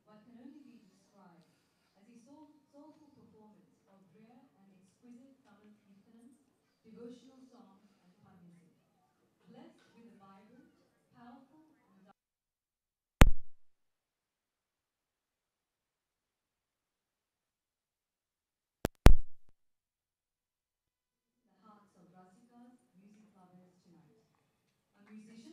what can only be described as a soul, soulful performance of rare and exquisite Tamil Kirtanams, devotional songs, and fun music. Blessed with a vibrant, powerful, and the hearts of Rasikas, music lovers tonight. A musician,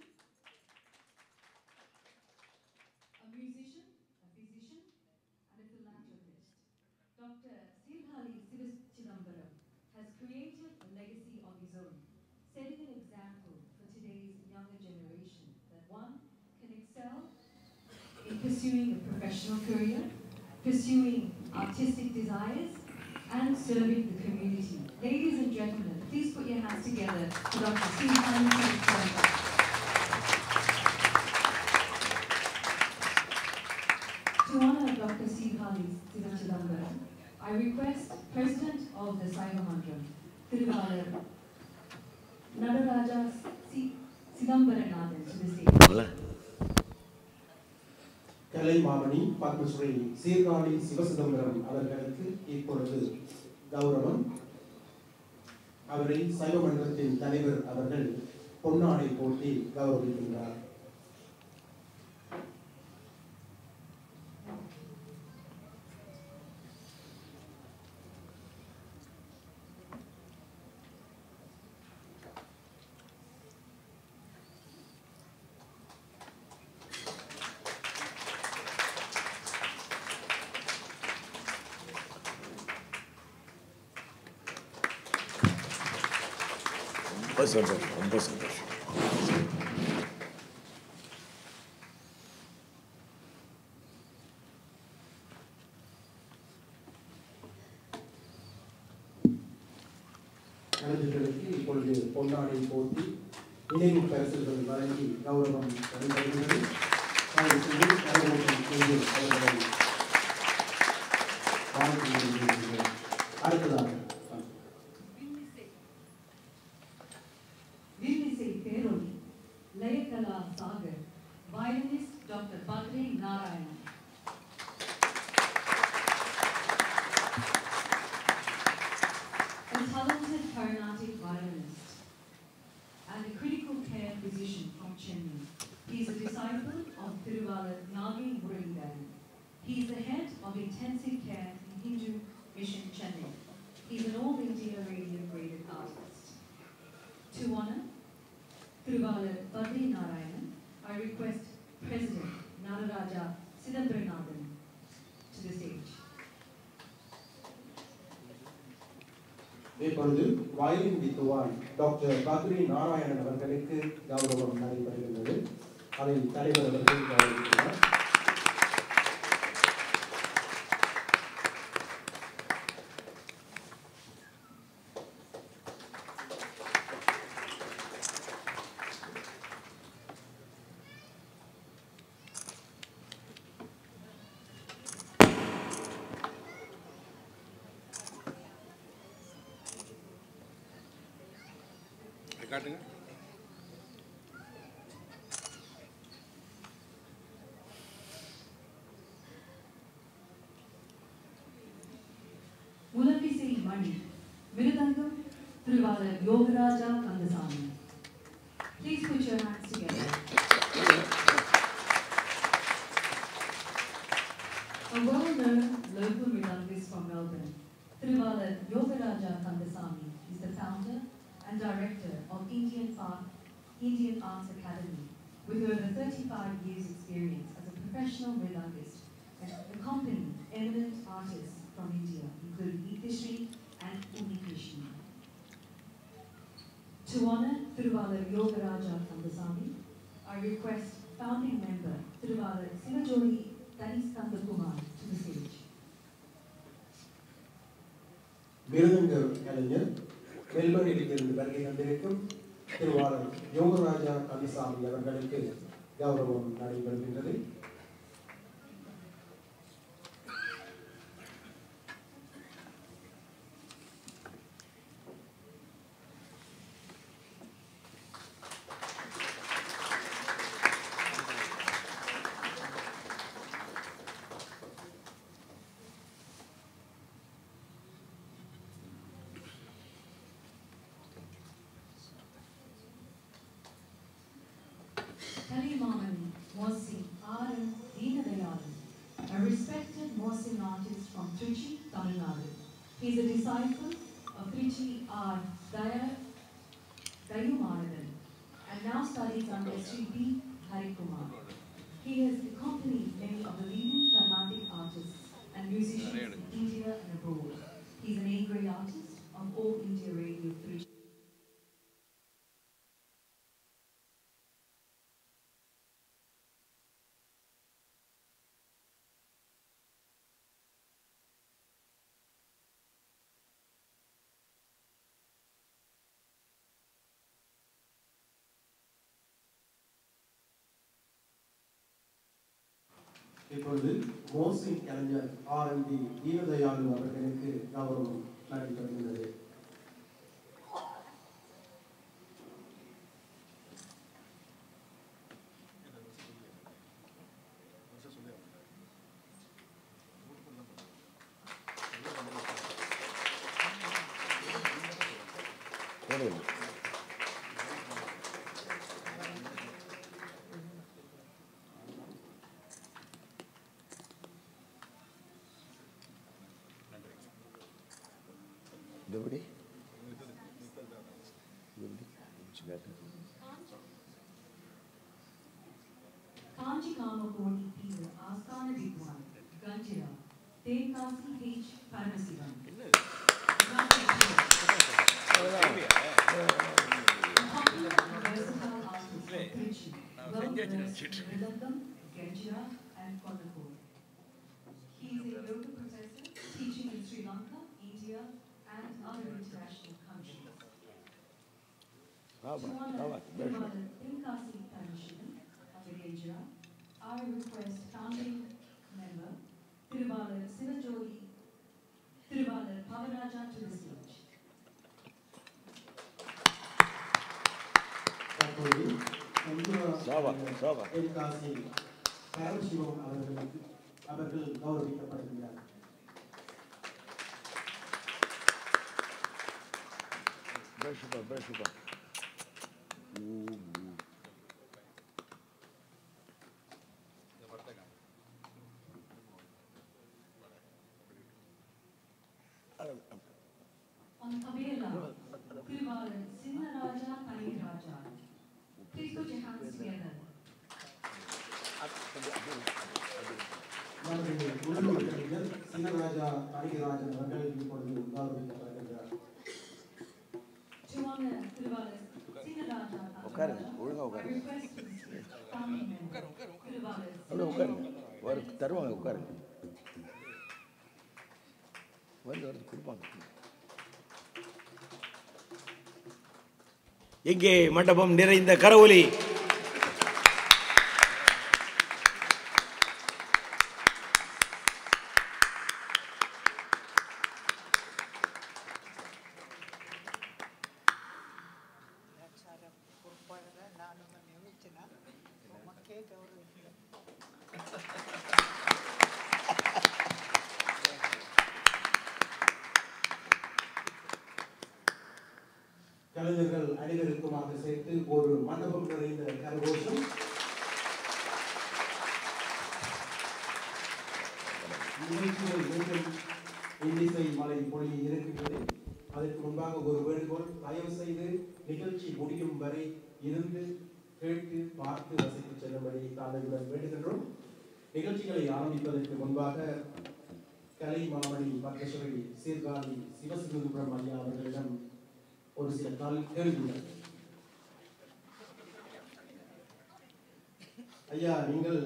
a musician, a physician, and a philanthropist. Dr. Sirhali Chidambaram has created a legacy of his own, setting an example for today's younger generation that one can excel in pursuing a professional career, pursuing artistic desires, and serving the community. Ladies and gentlemen, please put your hands together for Dr. Sirhali Chidambaram. To honor Dr. Sirhali Chidambaram, I request President of the Saiva Mandram, Thiruvalar Nadaraja Si- Sidambaranathan to the stage. கலை மாமணி பத்மஸ்ரீ சீர்காழி சிவசிதம்பரம் அவர்களுக்கு இப்பொழுது கௌரவம் அவரை சைவ மன்றத்தின் தலைவர் அவர்கள் பொன்னாடை போட்டி கௌரவிக்கின்றார் ரொம்ப சந்தோஷம் ரொம்ப சந்தோஷம் கலைஞர்களுக்கு இப்பொழுது பொன்னாடை போட்டி நினைவு பரிசுகள் வழங்கி கௌரவம் நடைபெறுகிறது தயவு செய்து கரகோஷம் செய்து அவர்களை வாழ்த்து வருகிறேன். அடுத்ததாக Villisai Peroli, Layakala Sagar, violinist Dr. Badri Narayanan. A talented Carnatic violinist and a critical care physician from Chennai. He is a disciple of Thiruvala Nagi Murugan. He is the head of intensive care in Hindu Mission Chennai. He is an All India Radio graded artist. To honor Thiruvala Badri Narayanan, I request President Nararaja Sidambaranathan to the stage. இப்பொழுது violin வித்துவான் doctor Badri Narayanan அவர்களுக்கு கௌரவம் நடைபெறுகின்றது அதை தலைவர் அவர்கள் கௌரவிக்கிறார் காட்டுங்க Mulakisai Mani, Mirudangam, Thiruvala Yogaraja Kandasamy. Please put your hands together. A well-known local Mirudangist from Melbourne, Thiruvala Yogaraja Kandasamy is the founder and director of Indian Art, Indian Arts Academy with over 35 years experience as a professional Mirudangist and accompanying eminent artists from India, including Nitishri and Uni Krishna. To honor Thiruvala Yogaraja Kandasamy, I request founding member Thiruvala Sivajoli Taniskanda Kumar to the stage. மிருதங்க கலைஞர் மெல்பர்னில் இருந்து வருகை தந்திருக்கும் திருவாளர் யோகராஜா கந்தசாமி அவர்களுக்கு கௌரவம் நடைபெறுகின்றது artist from Trichy, Tamil Nadu. He is a disciple of Trichy R. Daya Dayumanadan and now studies under Sri B. Harikumar. He has accompanied many of the leading Carnatic artists and musicians in India and abroad. He is an A-grade artist of All India Radio 3. இப்பொழுது மோசிங் கலைஞர் R M D Deenadayalu அவர்களுக்கு கௌரவம் நடைபெறுகிறது போடுங்க இது எப்படி இது எப்படி கொஞ்சம் கேட்டு காஞ்சி காமகோடி தீவு ஆஸ்தான வித்வான் கஞ்சிரா Tenkasi H Paramasivam He is a yoga professor teaching in Sri Lanka, India, and other international countries. ஆமா To ஆமா honor Tirumala Tenkasi Parameshivan of Virendra, I request founding member Tirumala Sivajodi Tirumala Pavaraja to the stage. தற்போது சாவா, சாவா. தென்காசி பரமசிவம் அவர்களுக்கு அவர்கள் கௌரவிக்கப்படுகிறார் பேசுப்பா பேசுப்பா ஊ ஊ On Kabela, Tirumala Sinnaraja Paniraja. Please put your hands together. நம்முடைய உள்ளூர் கலைஞர் சின்னராஜா காளிகராஜன் அவர்கள் இப்பொழுது கௌரவிக்கப்படுகிறார் To honor Tirumala Sinnaraja உட்காருங்க, Paniraja, ஒழுங்கா I உட்காருங்க. request his founding member Tirumala அப்படியே உட்காருங்க Sinnaraja ஒரு தருவாங்க உட்காருங்க வந்து வந்து கொடுப்பாங்க இங்கே மண்டபம் நிறைந்த கரவொலி ಪ್ರಚಾರ ಕೊಡ್ಪಾಡ್ರೆ ನಾನು ನಿಮಿಷನ ಮಕ್ಕೇ ಗೌರವಿಸಿದೆ கலைஞர்கள் அனைவருக்குமாக சேர்த்து ஒரு மண்டபம் நிறைந்த கரகோஷம் நிகழ்ச்சிகள் மீண்டும் இன்னிசை மலை பொழிய இருக்கின்றது அதற்கு முன்பாக ஒரு வேண்டுகோள் தயவு செய்து நிகழ்ச்சி முடியும் வரை இருந்து கேட்டு பார்த்து ரசித்து செல்லும்படி தாங்களுடன் வேண்டுகின்றோம் நிகழ்ச்சிகளை ஆரம்பிப்பதற்கு முன்பாக கலை மாமணி பத்மஸ்வரி சீர்காழி சிவசிவபுரம் ஐயா அவர்களிடம் ஒரு சில கால் கேள்விகள் ஐயா நீங்கள்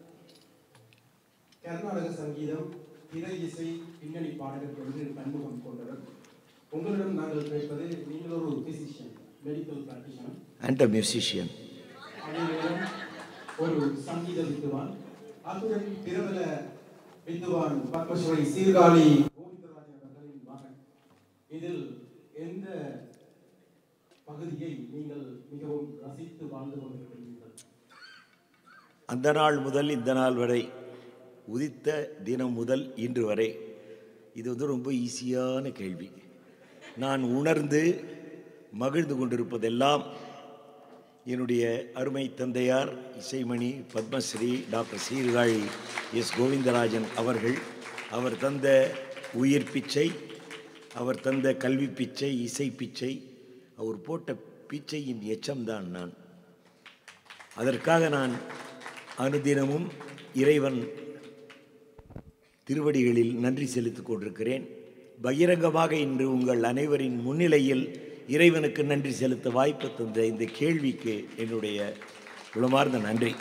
கர்நாடக சங்கீதம் திரை இசை பின்னணி பாடகர் என்று பன்முகம் கொண்டவர் உங்களிடம் நாங்கள் கேட்பது நீங்கள் ஒரு physician medical practitioner and a musician அதே நேரம் ஒரு சங்கீத வித்துவான் அத்துடன் பிரபல வித்துவான் பத்மஸ்வரி சீர்காழி கோவிந்தராஜன் அவர்களின் மகன் இதில் எந்த பகுதியை நீங்கள் மிகவும் ரசித்து வாழ்ந்து கொண்டிருக்கிறீர்கள் அந்த நாள் முதல் இந்த நாள் வரை உதித்த தினம் முதல் இன்று வரை இது வந்து ரொம்ப ஈஸியான கேள்வி நான் உணர்ந்து மகிழ்ந்து கொண்டிருப்பதெல்லாம் என்னுடைய அருமை தந்தையார் இசைமணி பத்மஸ்ரீ டாக்டர் சீர்காழி எஸ் கோவிந்தராஜன் அவர்கள் அவர் தந்த உயிர் பிச்சை அவர் தந்த கல்வி பிச்சை இசை பிச்சை அவர் போட்ட பிச்சையின் எச்சம்தான் நான் அதற்காக நான் அனுதினமும் இறைவன் திருவடிகளில் நன்றி செலுத்திக் கொண்டிருக்கிறேன் பகிரங்கமாக இன்று உங்கள் அனைவரின் முன்னிலையில் இறைவனுக்கு நன்றி செலுத்த வாய்ப்பு தந்த இந்த கேள்விக்கு என்னுடைய உளமார்ந்த நன்றி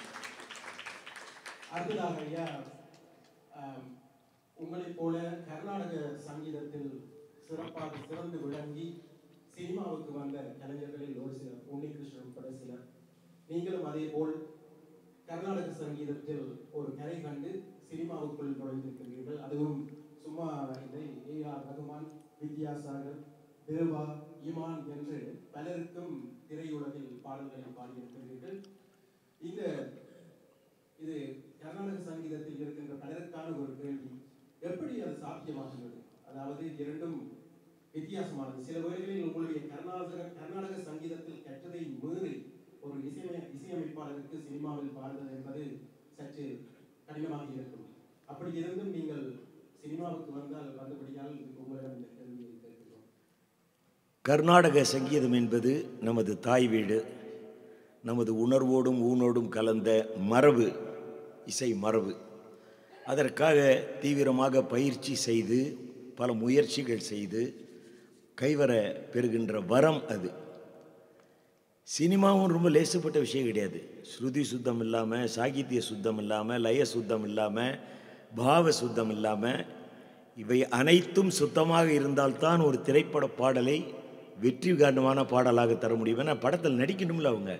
அடுத்ததாக ஐயா ஆம், உங்களைப் போல கர்நாடக சங்கீதத்தில் சிறப்பாக சிறந்து விளங்கி சினிமாவுக்கு வந்த கலைஞர்களில் ஒரு சிலர் உன்னிகிருஷ்ணன் உட்பட சிலர் நீங்களும் அதே போல் கர்நாடக சங்கீதத்தில் ஒரு கரை கண்டு சினிமாவுக்குள் நுழைந்திருக்கிறீர்கள் அதுவும் சும்மா இல்லை ஏ ஆர் ரகுமான் வித்யாசாகர் தேவா இமான் என்று பலருக்கும் திரையுலகில் பாடல்களை பாடியிருக்கிறீர்கள் இந்த இது கர்நாடக சங்கீதத்தில் இருக்கின்ற பலருக்கான ஒரு கேள்வி எப்படி அது சாத்தியமாகிறது அதாவது இரண்டும் வித்தியாசமானது சில வேளைகளில் உங்களுடைய கர்நாடக கர்நாடக சங்கீதத்தில் கற்றதை மீறி ஒரு இசையமை இசையமைப்பாளருக்கு சினிமாவில் பாடுவது என்பது சற்று கடினமாக இருக்கும் அப்படி இருந்தும் நீங்கள் சினிமாவுக்கு வந்தால் வந்தபடியால் உங்களிடம் இந்த கேள்வியை கேட்கிறோம் கர்நாடக சங்கீதம் என்பது நமது தாய் வீடு நமது உணர்வோடும் ஊனோடும் கலந்த மரபு இசை மரபு அதற்காக தீவிரமாக பயிற்சி செய்து பல முயற்சிகள் செய்து கைவர பெறுகின்ற வரம் அது சினிமாவும் ரொம்ப லேசுப்பட்ட விஷயம் கிடையாது ஸ்ருதி சுத்தம் இல்லாமல் சாகித்ய சுத்தம் இல்லாமல் லய சுத்தம் இல்லாமல் பாவ சுத்தம் இல்லாமல் இவை அனைத்தும் சுத்தமாக இருந்தால்தான் ஒரு திரைப்பட பாடலை வெற்றி காரணமான பாடலாக தர முடியும் ஏன்னா படத்தில் நடிக்கணும்ல அவங்க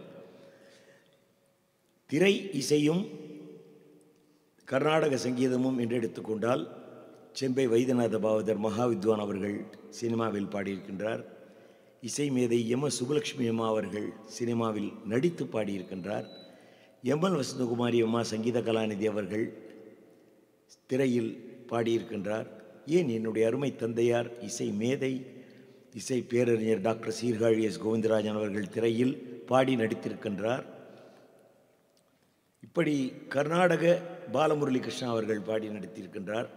திரை இசையும் கர்நாடக சங்கீதமும் என்று எடுத்துக்கொண்டால் செம்பை வைத்தியநாத பாவதர் மகாவித்வான் அவர்கள் சினிமாவில் பாடியிருக்கின்றார் இசை மேதை எம் எஸ் சுபலட்சுமி அம்மா அவர்கள் சினிமாவில் நடித்து பாடியிருக்கின்றார் எம்எல் வசந்தகுமாரி அம்மா சங்கீத கலாநிதி அவர்கள் திரையில் பாடியிருக்கின்றார் ஏன் என்னுடைய அருமை தந்தையார் இசை மேதை இசை பேரறிஞர் டாக்டர் சீர்காழி எஸ் கோவிந்தராஜன் அவர்கள் திரையில் பாடி நடித்திருக்கின்றார் இப்படி கர்நாடக பாலமுரளி கிருஷ்ணா அவர்கள் பாடி நடித்திருக்கின்றார்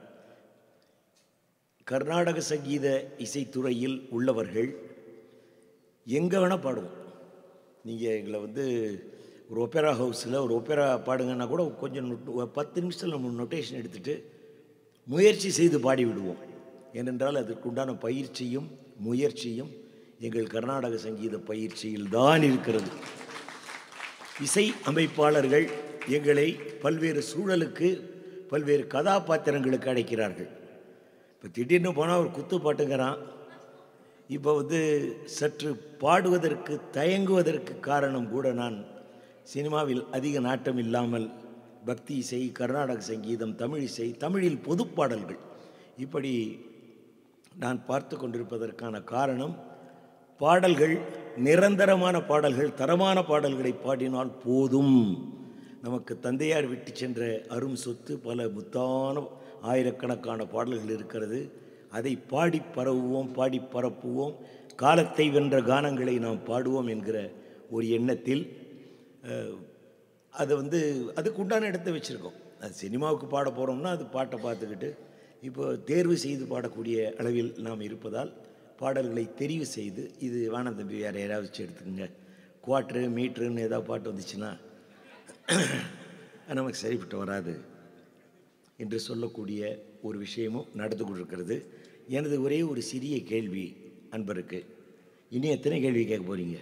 கர்நாடக சங்கீத இசைத்துறையில் உள்ளவர்கள் எங்கே வேணால் பாடுவோம் நீங்கள் எங்களை வந்து ஒரு ஒப்பேரா ஹவுஸில் ஒரு ஒப்பேரா பாடுங்கன்னா கூட கொஞ்சம் நொட்டு- ஒரு பத்து நிமிஷத்தில் நம்ம நொட்டேஷன் எடுத்துகிட்டு முயற்சி செய்து பாடி விடுவோம் ஏனென்றால் அதற்குண்டான பயிற்சியும் முயற்சியும் எங்கள் கர்நாடக சங்கீத பயிற்சியில் தான் இருக்கிறது இசை அமைப்பாளர்கள் எங்களை பல்வேறு சூழலுக்கு பல்வேறு கதாபாத்திரங்களுக்கு அழைக்கிறார்கள் இப்போ திடீர்னு போனால் ஒரு குத்து பாட்டுங்கிறான் இப்போ வந்து சற்று பாடுவதற்கு தயங்குவதற்கு காரணம் கூட நான் சினிமாவில் அதிக நாட்டம் இல்லாமல் பக்தி இசை கர்நாடக சங்கீதம் தமிழ் இசை தமிழில் பொதுப்பாடல்கள் இப்படி நான் பார்த்து கொண்டிருப்பதற்கான காரணம் பாடல்கள் நிரந்தரமான பாடல்கள் தரமான பாடல்களை பாடினால் போதும் நமக்கு தந்தையார் விட்டு சென்ற அரும் சொத்து பல முத்தான ஆயிரக்கணக்கான பாடல்கள் இருக்கிறது அதை பாடி பரவுவோம் பாடி பரப்புவோம் காலத்தை வென்ற கானங்களை நாம் பாடுவோம் என்கிற ஒரு எண்ணத்தில் அஹ், அதை வந்து அதுக்கு உண்டான இடத்தை வச்சுருக்கோம் அது சினிமாவுக்கு பாட போகிறோம்னா அது பாட்டை பார்த்துக்கிட்டு இப்போ தேர்வு செய்து பாடக்கூடிய அளவில் நாம் இருப்பதால் பாடல்களை தெரிவு செய்து இது வேணாம் தம்பி வேறு யாராவது வச்சு எடுத்துக்கோங்க குவாட்ரு மீட்ருன்னு ஏதாவது பாட்டு வந்துச்சுன்னா நமக்கு சரிப்பட்டு வராது என்று சொல்லக்கூடிய ஒரு விஷயமும் நடந்து கொண்டிருக்கிறது எனது ஒரே ஒரு சிறிய கேள்வி அன்பருக்கு இனி எத்தனை கேள்வி கேட்க போகிறீங்க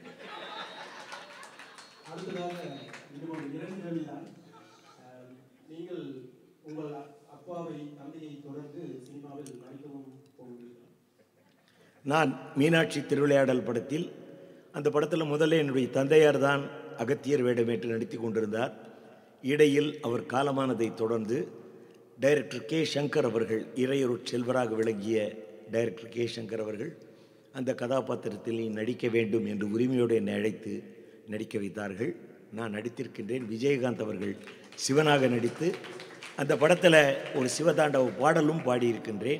அடுத்ததாக இன்னும் ஒரு இரண்டு கேள்விதான் அஹ், நீங்கள் உங்கள் அப்பாவை தந்தையை தொடர்ந்து சினிமாவில் நடிக்கவும் போகிறீர்கள் நான் மீனாட்சி திருவிளையாடல் படத்தில் அந்த படத்தில் முதல்ல என்னுடைய தந்தையார் தான் அகத்தியர் வேடமேற்று நடித்து கொண்டிருந்தார் இடையில் அவர் காலமானதை தொடர்ந்து டைரக்டர் கே சங்கர் அவர்கள் இறையொருட் செல்வராக விளங்கிய டைரக்டர் கே சங்கர் அவர்கள் அந்த கதாபாத்திரத்தில் நீ நடிக்க வேண்டும் என்று உரிமையோடு என்னை அழைத்து நடிக்க வைத்தார்கள் நான் நடித்திருக்கின்றேன் விஜயகாந்த் அவர்கள் சிவனாக நடித்து அந்த படத்தில் ஒரு சிவதாண்டவ பாடலும் பாடியிருக்கின்றேன்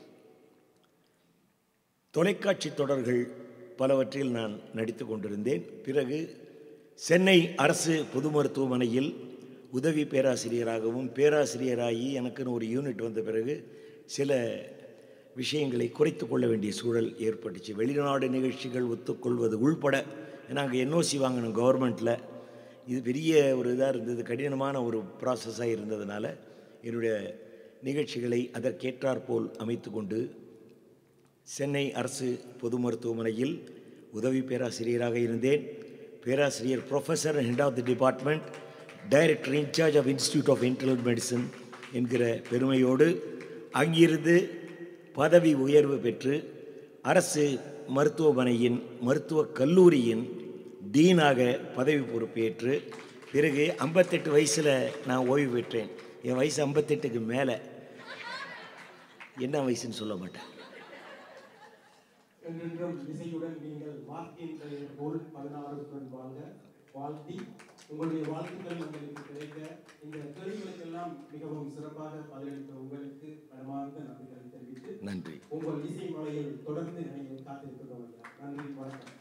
தொலைக்காட்சி தொடர்கள் பலவற்றில் நான் நடித்து கொண்டிருந்தேன் பிறகு சென்னை அரசு பொது மருத்துவமனையில் உதவி பேராசிரியராகவும் பேராசிரியராகி எனக்குன்னு ஒரு யூனிட் வந்த பிறகு சில விஷயங்களை குறைத்து கொள்ள வேண்டிய சூழல் ஏற்பட்டுச்சு வெளிநாடு நிகழ்ச்சிகள் ஒத்துக்கொள்வது உள்பட நாங்கள் என்ஓசி வாங்கினோம் கவர்மெண்ட்டில் இது பெரிய ஒரு இதாக இருந்தது கடினமான ஒரு ப்ராசஸாக இருந்ததுனால என்னுடைய நிகழ்ச்சிகளை அதற்கேற்றாற்போல் அமைத்து கொண்டு சென்னை அரசு பொது மருத்துவமனையில் உதவி பேராசிரியராக இருந்தேன் பேராசிரியர் professor head of the department director incharge of institute of internal medicine என்கிற பெருமையோடு அங்கிருந்து பதவி உயர்வு பெற்று அரசு மருத்துவமனையின் மருத்துவக் கல்லூரியின் டீனாக பதவி பொறுப்பேற்று பிறகு ஐம்பத்தெட்டு வயசில் நான் ஓய்வு பெற்றேன் என் வயசு ஐம்பத்தெட்டுக்கு மேலே என்ன வயசுன்னு சொல்ல மாட்டேன் என்றென்றும் இசையுடன் நீங்கள் வாழ்க்கையின் போல் பதினாறுடன் வாழ்க வாழ்த்தி உங்களுடைய வாழ்த்துக்கள் உங்களுக்கு கிடைக்க இந்த கேள்விகளுக்கெல்லாம் மிகவும் சிறப்பாக பதிலளித்த உங்களுக்கு மனமார்ந்த நன்றிகளை தெரிவித்து நன்றி உங்கள் இசை மலையில் தொடர்ந்து நீங்கள் காத்திருக்கிறோம் ஐயா. நன்றி வணக்கம்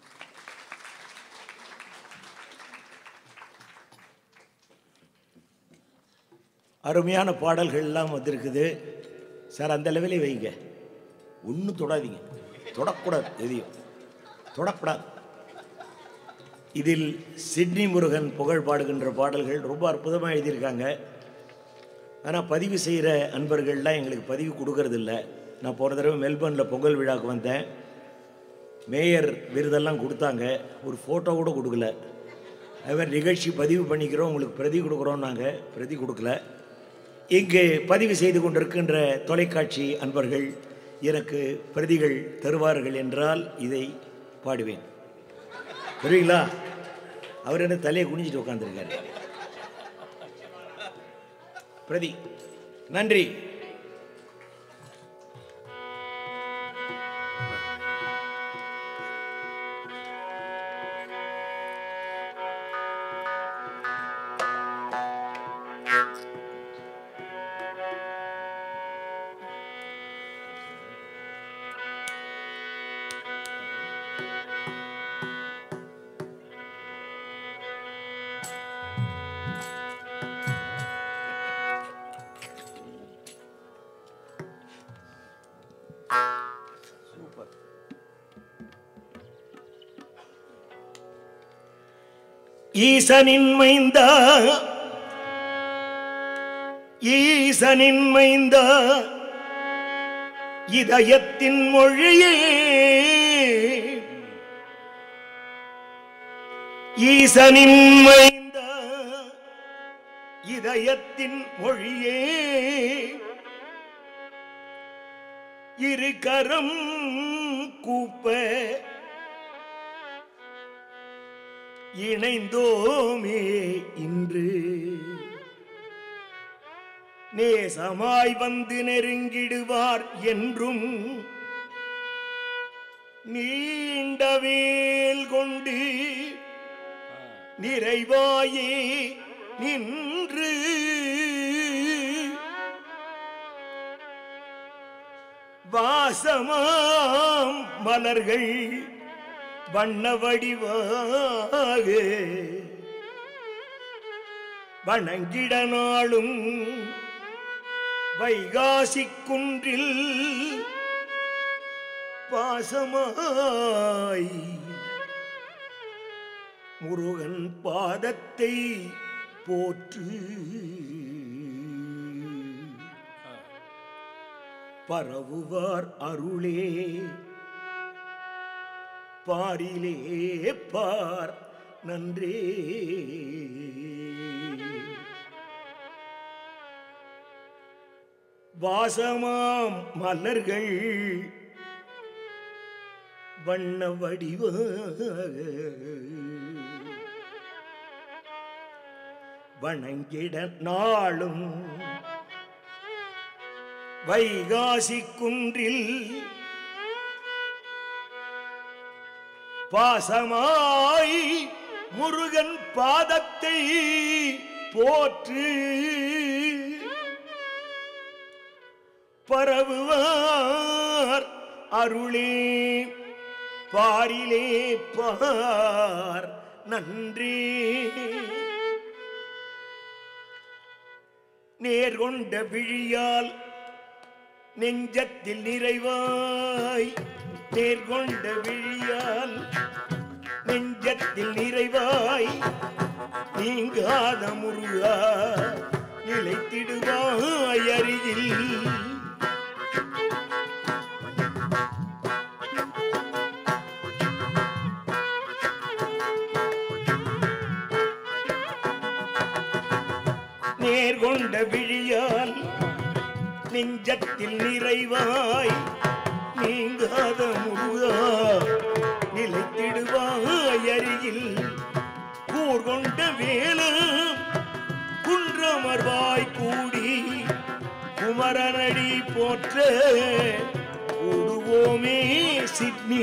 அருமையான பாடல்கள்லாம் வந்திருக்குது சார் அந்த லெவலே வைங்க ஒன்றும் தொடாதீங்க தொடக்கூடாது எதையும் தொடக்கூடாது இதில் சிட்னி முருகன் புகழ் பாடுகின்ற பாடல்கள் ரொம்ப அற்புதமாக எழுதியிருக்காங்க ஆனால் பதிவு செய்கிற அன்பர்கள்லாம் எங்களுக்கு பதிவு கொடுக்கறதில்ல நான் போன தடவை மெல்பர்னில் பொங்கல் விழாவுக்கு வந்தேன் மேயர் விருதெல்லாம் கொடுத்தாங்க ஒரு ஃபோட்டோ கூட கொடுக்கல அதுமாதிரி நிகழ்ச்சி பதிவு பண்ணிக்கிறோம் உங்களுக்கு பிரதி கொடுக்குறோம் நாங்கள் பிரதி கொடுக்கல இங்கு பதிவு செய்து கொண்டிருக்கின்ற தொலைக்காட்சி அன்பர்கள் எனக்கு பிரதிகள் தருவார்கள் என்றால் இதை பாடுவேன் தருவீங்களா அவர் என்ன தலையை குனிஞ்சிட்டு உட்காந்துருக்காரு பிரதி நன்றி சூப்பர் ஈசனின் மைந்தா ஈசனின் மைந்தா இதயத்தின் மொழியே ஈசனின் மைந்தா இதயத்தின் மொழியே இரு கரம் கூப்ப இணைந்தோமே இன்று நேசமாய் வந்து நெருங்கிடுவார் என்றும் நீண்ட வேல் கொண்டு நிறைவாயே நின்று வாசமாம் மலர்கள் வண்ண வடிவாக வணங்கிட நாளும் வைகாசி குன்றில் பாசமாய் முருகன் பாதத்தை போற்று பரவுவார் அருளே பாரிலே பார் நன்றே வாசமாம் மலர்கள் வண்ண வடிவாக வணங்கிட நாளும் வைகாசி குன்றில் பாசமாய் முருகன் பாதத்தை போற்று பரவுவார் அருளே பாரிலே பார் நன்றி நேர்கொண்ட விழியால் நெஞ்சத்தில் நிறைவாய் நேர்கொண்ட விழியால் நெஞ்சத்தில் நிறைவாய் நீங்காத முருகா நிலைத்திடுவாய் அருகில் நேர்கொண்ட விழியால் நெஞ்சத்தில் நிறைவாய் நீங்காத முருகா நிலைத்திடுவாய் அருகில் கூர்கொண்ட வேலும் குன்றமர்வாய் கூடி குமரனடி போற்ற கூடுவோமே சிட்னி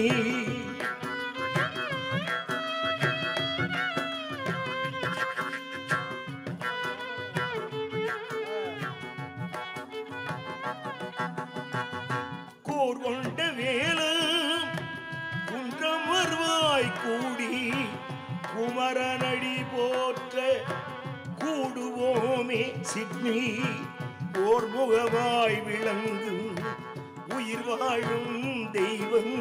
கூர் கொண்ட வேலும் குன்றம் வருவாய் கூடி குமரனடி போற்ற கூடுவோமே சிட்னி ஓர் முகவாய் விளங்கும் உயிர் வாழும் தெய்வம்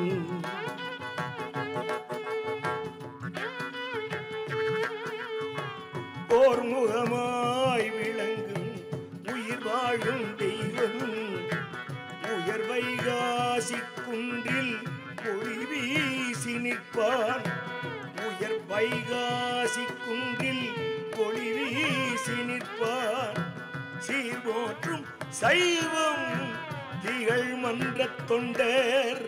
ஓர் முகமாய் விளங்கும் உயிர் வாழும் தெய்வம் உயர் வைகாசி குன்றில் ஒளி வீசி நிற்பான் உயர் வைகாசி குன்றில் ஒளி வீசி நிற்பான் சீர்போற்றும் சைவம் திகழ் மன்றத் தொண்டர்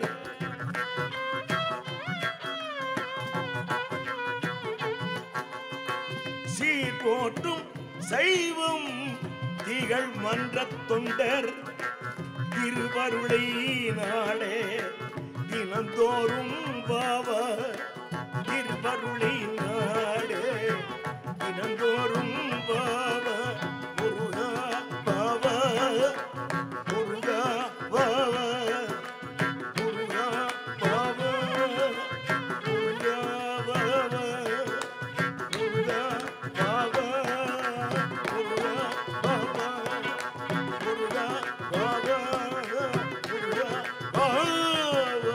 சீர் போற்றும் சைவம் திகழ் மன்றத் தொண்டர் திருவருளை நாளே தினந்தோறும் பாவ திருவருளை நாளே தினந்தோறும் பாவ முருகா பாவ முருகா பாவ முருகா பாவ முருகா பாவ முருகா பாவ முருகா பாவ முருகா பாவ முருகா பாவ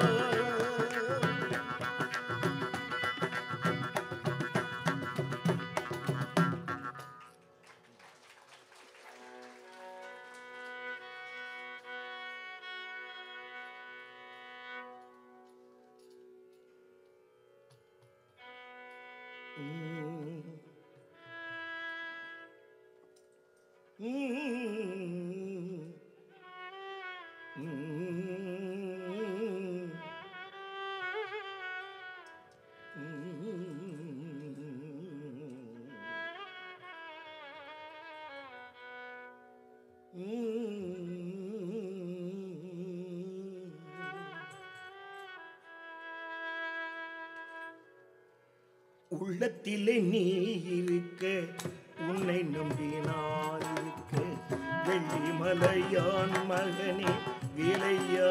உள்ளத்திலே நீ இருக்க உன்னை நம்பி நான் இருக்க வெள்ளி மலையான் மகனே விலையா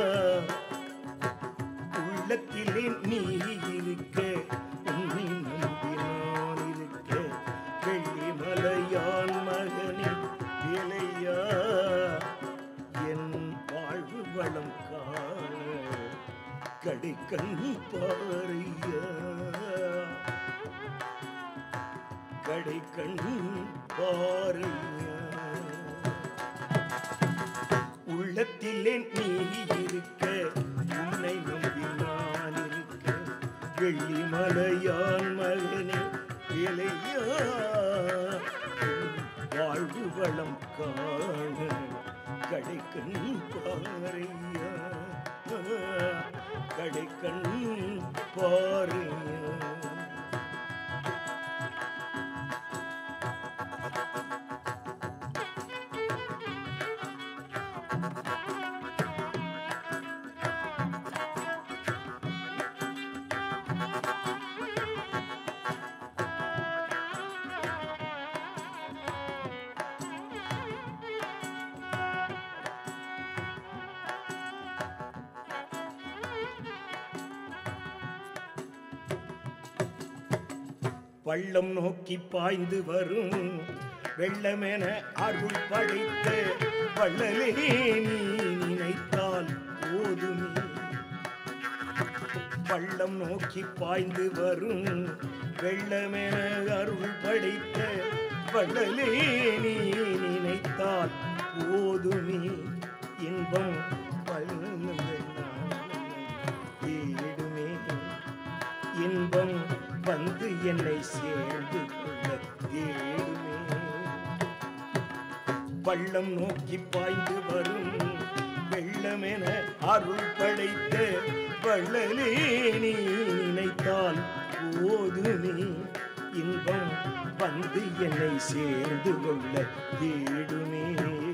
உள்ளத்திலே நீ இருக்க உன்னை நம்பி நான் இருக்க வெள்ளி மலையான் மகனே விலையா என் வாழ்வு வளம் காண கடைக்கண் பாறையா கடைக்கண் பாறையா உள்ளத்திலே நீ இருக்க உன்னை நம்பி நான் இருக்க வெள்ளி மலையான் மகனே இளையா உன் வாழ்வு வளம் காண கடைக்கண் பாறையா கடைக்கண் பாறையா பள்ளம் நோக்கி பாய்ந்து வரும் வெள்ளமென அருள் படைத்த வள்ளலே நீ நினைத்தால் போதுமே பள்ளம் நோக்கி பாய்ந்து வரும் வெள்ளமென அருள் படைத்த வள்ளலே நீ நினைத்தால் போதுமே இன்பம் தேடுமே இன்பம் வந்து என்னை சேர்ந்து கொள்ள தேடுமே பள்ளம் நோக்கி பாய்ந்து வரும் வெள்ளமென அருள் படைத்த வள்ளலே நீ நினைத்தால் போதுமே இன்பம் வந்து என்னை சேர்ந்து கொள்ள தேடுமே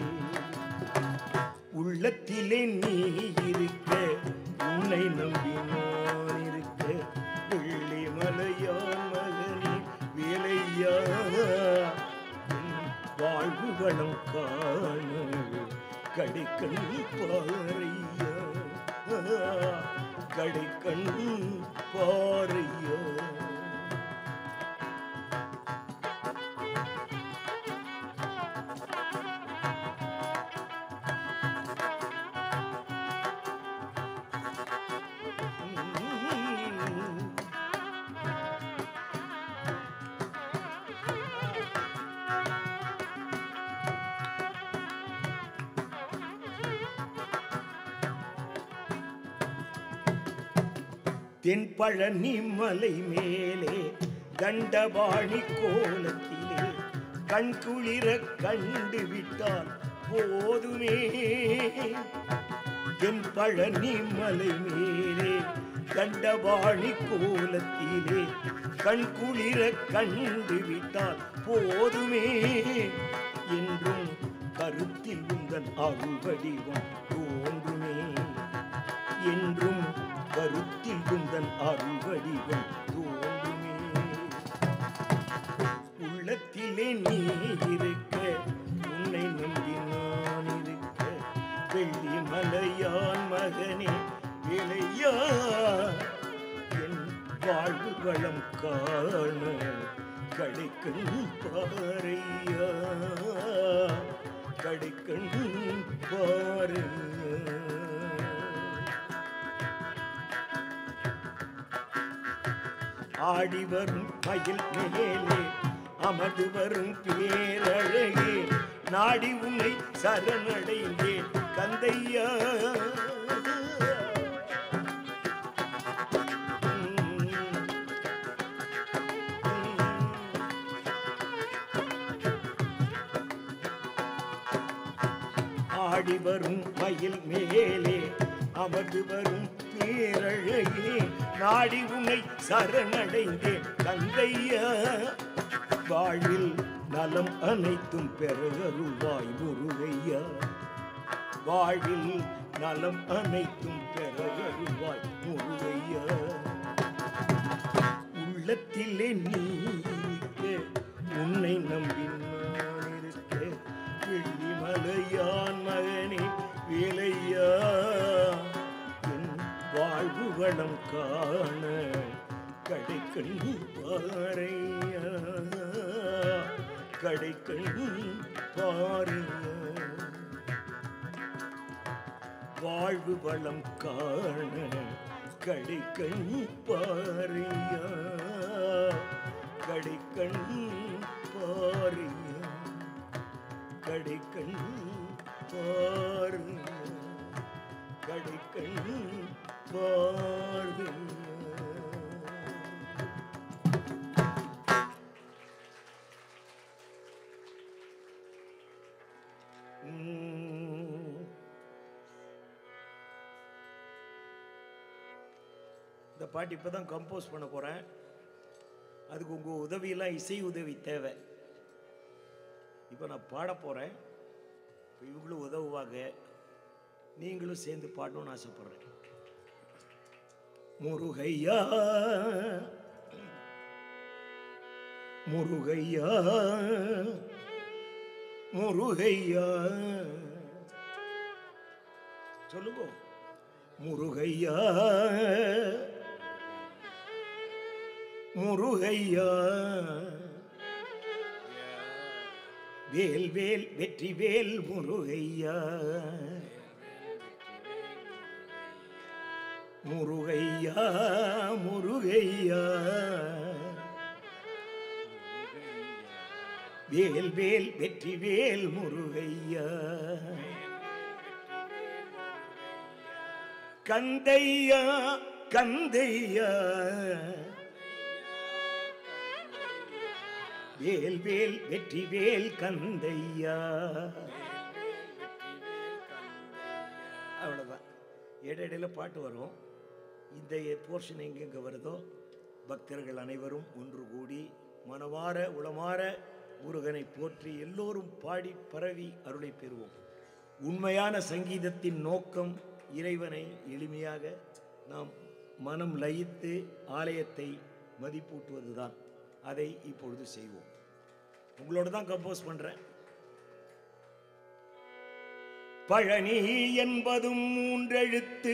உள்ளத்திலே நீ இருக்க உன்னை நம்பி நான் இருக்க வெள்ளி மலையான் மகனே வேலையா என் வாழ்வு வளம் காண கடைக்கண் பாறையா கடைக்கண் பாறையா தென்பழனி மலை மேலே தண்டபாணி கோலத்திலே கண் குளிர கண்டு விட்டால் போதுமே தென்பழனி மலை மேலே தண்டபாணி கோலத்திலே கண் குளிர கண்டு விட்டால் போதுமே என்றும் கருத்தில் உந்தன் அருள் வடிவம் தோன்றுமே என்றும் கருத்தில் குந்தன் அருள் வடிவம் தோன்றுமே உள்ளத்திலே நீ இருக்க உன்னை நம்பி நான் இருக்க வெள்ளி மலையான் மகனே விளையா என் வாழ்வு வளம் காண கடைக்கண் பாறையா கடைக்கண் பாறையா ஆடி வரும் மயில் மேலே அமர்ந்து வரும் பேரழகே நாடி உன்னை சரணடைந்தேன் கந்தையா ஆடி வரும் மயில் மேலே அமர்ந்து வரும் பேரழகே நாடி உன்னை சரணடைந்தேன் தந்தையா வாழ்வில் நலம் அனைத்தும் பெறருவாய் முருகையா வாழ்வில் நலம் அனைத்தும் பெறருவாய் முருகையா உள்ளத்திலே நீ இருக்க உன்னை நம்பி நான் இருக்க வெள்ளி மலையான் மகனே வேலையா என் வாழ்வு வளம் காண கடைக்கண் பாறையா கடைக்கண் பாறையா வாழ்வு வளம் காண கடைக்கண் பாறையா கடைக்கண் பாறையா கடைக்கண் பாறையா கடைக்கண் பாறையா உம். இந்த பாட்டு இப்போ தான் கம்போஸ் பண்ண போகிறேன் அதுக்கு உங்கள் உதவியெல்லாம் இசை உதவி தேவை இப்போ நான் பாட போகிறேன் இப்போ இவங்களும் உதவுவாங்க நீங்களும் சேர்ந்து பாடணும்னு ஆசைப்பட்றேன் முருகையா முருகையா முருகையா சொல்லுங்க முருகையா முருகையா வேல் வேல் வெற்றி வேல் முருகையா முருகையா முருகையா வேல் வேல் வெற்றி வேல் முருகையா கந்தையா கந்தையா வேல் வேல் வெற்றி வேல் கந்தையா அவ்வளோதான் இடையிடையில் பாட்டு வரும் இந்த போர்ஷன் எங்கெங்கே வருதோ பக்தர்கள் அனைவரும் ஒன்று கூடி மனமார உளமார முருகனை போற்றி எல்லோரும் பாடி பரவி அருளை பெறுவோம் உண்மையான சங்கீதத்தின் நோக்கம் இறைவனை எளிமையாக நாம் மனம் லயித்து ஆலயத்தை மதிப்பூட்டுவதுதான் அதை இப்பொழுது செய்வோம் உங்களோட தான் கம்போஸ் பண்றேன் பழனி என்பதும் மூன்றெழுத்து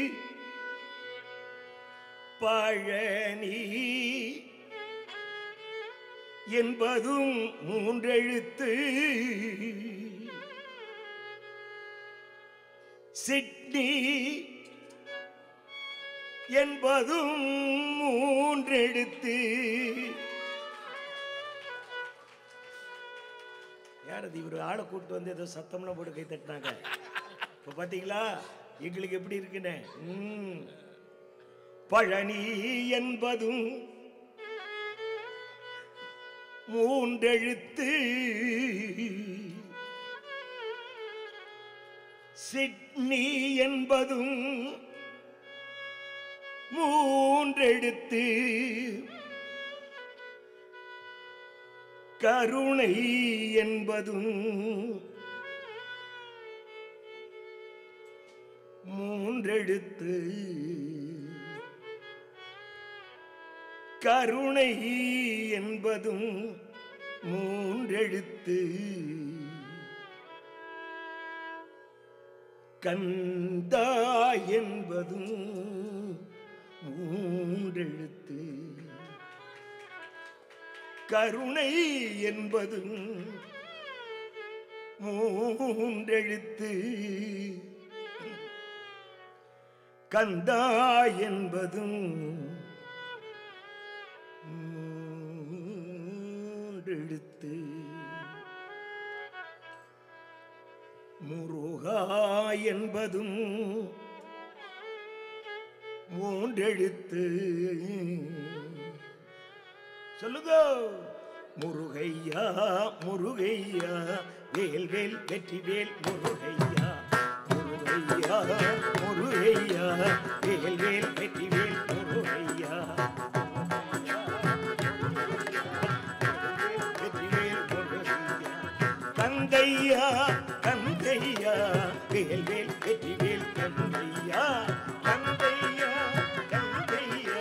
பழனி என்பதும் மூன்றெழுத்து சிட்னி என்பதும் மூன்றெழுத்து யார் அது இவர் ஆளை கூப்பிட்டு வந்து ஏதோ சத்தம்லாம் போட்டு கை தட்டினாங்க இப்போ பார்த்தீங்களா எங்களுக்கு எப்படி இருக்குன்னு ம். பழனி என்பதும் மூன்றெழுத்து சிட்னி என்பதும் மூன்றெழுத்து கருணை என்பதும் மூன்றெழுத்து கருணை என்பதும் மூன்றெழுத்து கந்தா என்பதும் மூன்றெழுத்து கருணை என்பதும் மூன்றெழுத்து கந்தா என்பதும் மூன்றெழுத்து முருகா என்பதும் மூன்றெழுத்து சொல்லுங்க முருகையா முருகையா வேல் வேல் வெற்றி வேல் முருகையா முருகையா முருகையா வேல் வேல் வெற்றி வேல் முருகையா வெற்றி வேல் முருகையா கந்தையா கந்தையா வேல் வேல் வெற்றி வேல் கந்தையா கந்தையா கந்தையா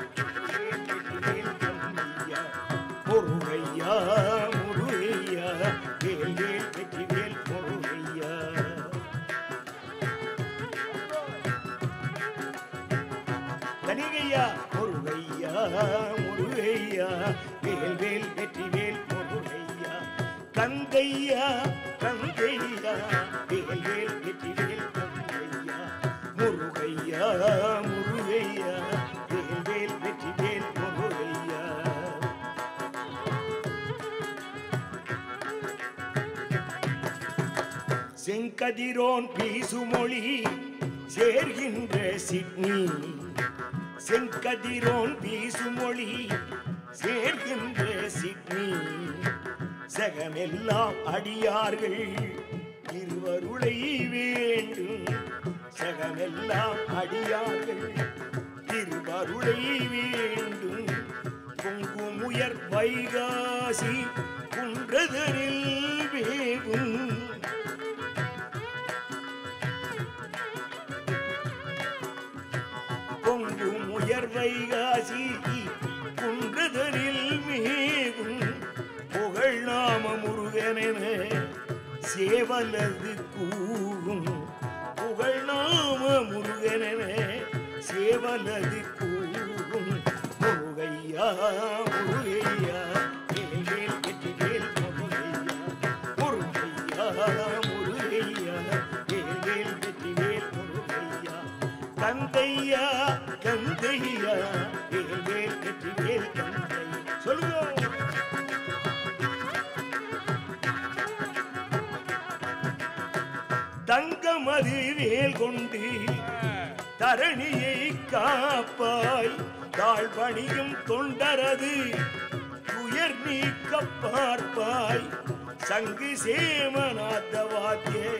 முருகையா முருகையா வேல் வேல் வெற்றி வேல் முருகையா கனிகையா முருகையா முருகையா வேல் வேல் வெற்றி வேல் முருகையா கந்தையா கந்தையா வேல் வேல் வெற்றி வேல் கந்தையா முருகையா முருகையா வேல் வேல் வெற்றி வேல் முருகையா செங்கதிரோன் வீசுமொழி சேர்கின்ற சிட்னி செங்கதிரோன் வீசுமொழி சேர்கின்ற சிட்னி சகமெல்லாம் அடியார்கள் இருவருளை வேண்டும் சகமெல்லாம் அடியார்கள் திருவருளை வேண்டும் பொங்குமுயர் வைகாசி குன்றதனில் வேகும் பொங்கும் உயர்வை காசி குன்றுதலில் மேகும் புகழ் நாம முருகனென சேவலது கூறும் புகழ் நாம முருகனென சேவலது கூறும் முருகையா முருகையா வேல் வேல் வெற்றி வேல் முருகையா தங்கமது வேல் கொண்டு தரணியை காப்பாய் தாழ் பணியும் தொண்டரது துயர் நீக்க பார்ப்பாய் சங்கு சேமநாத வாத்தியே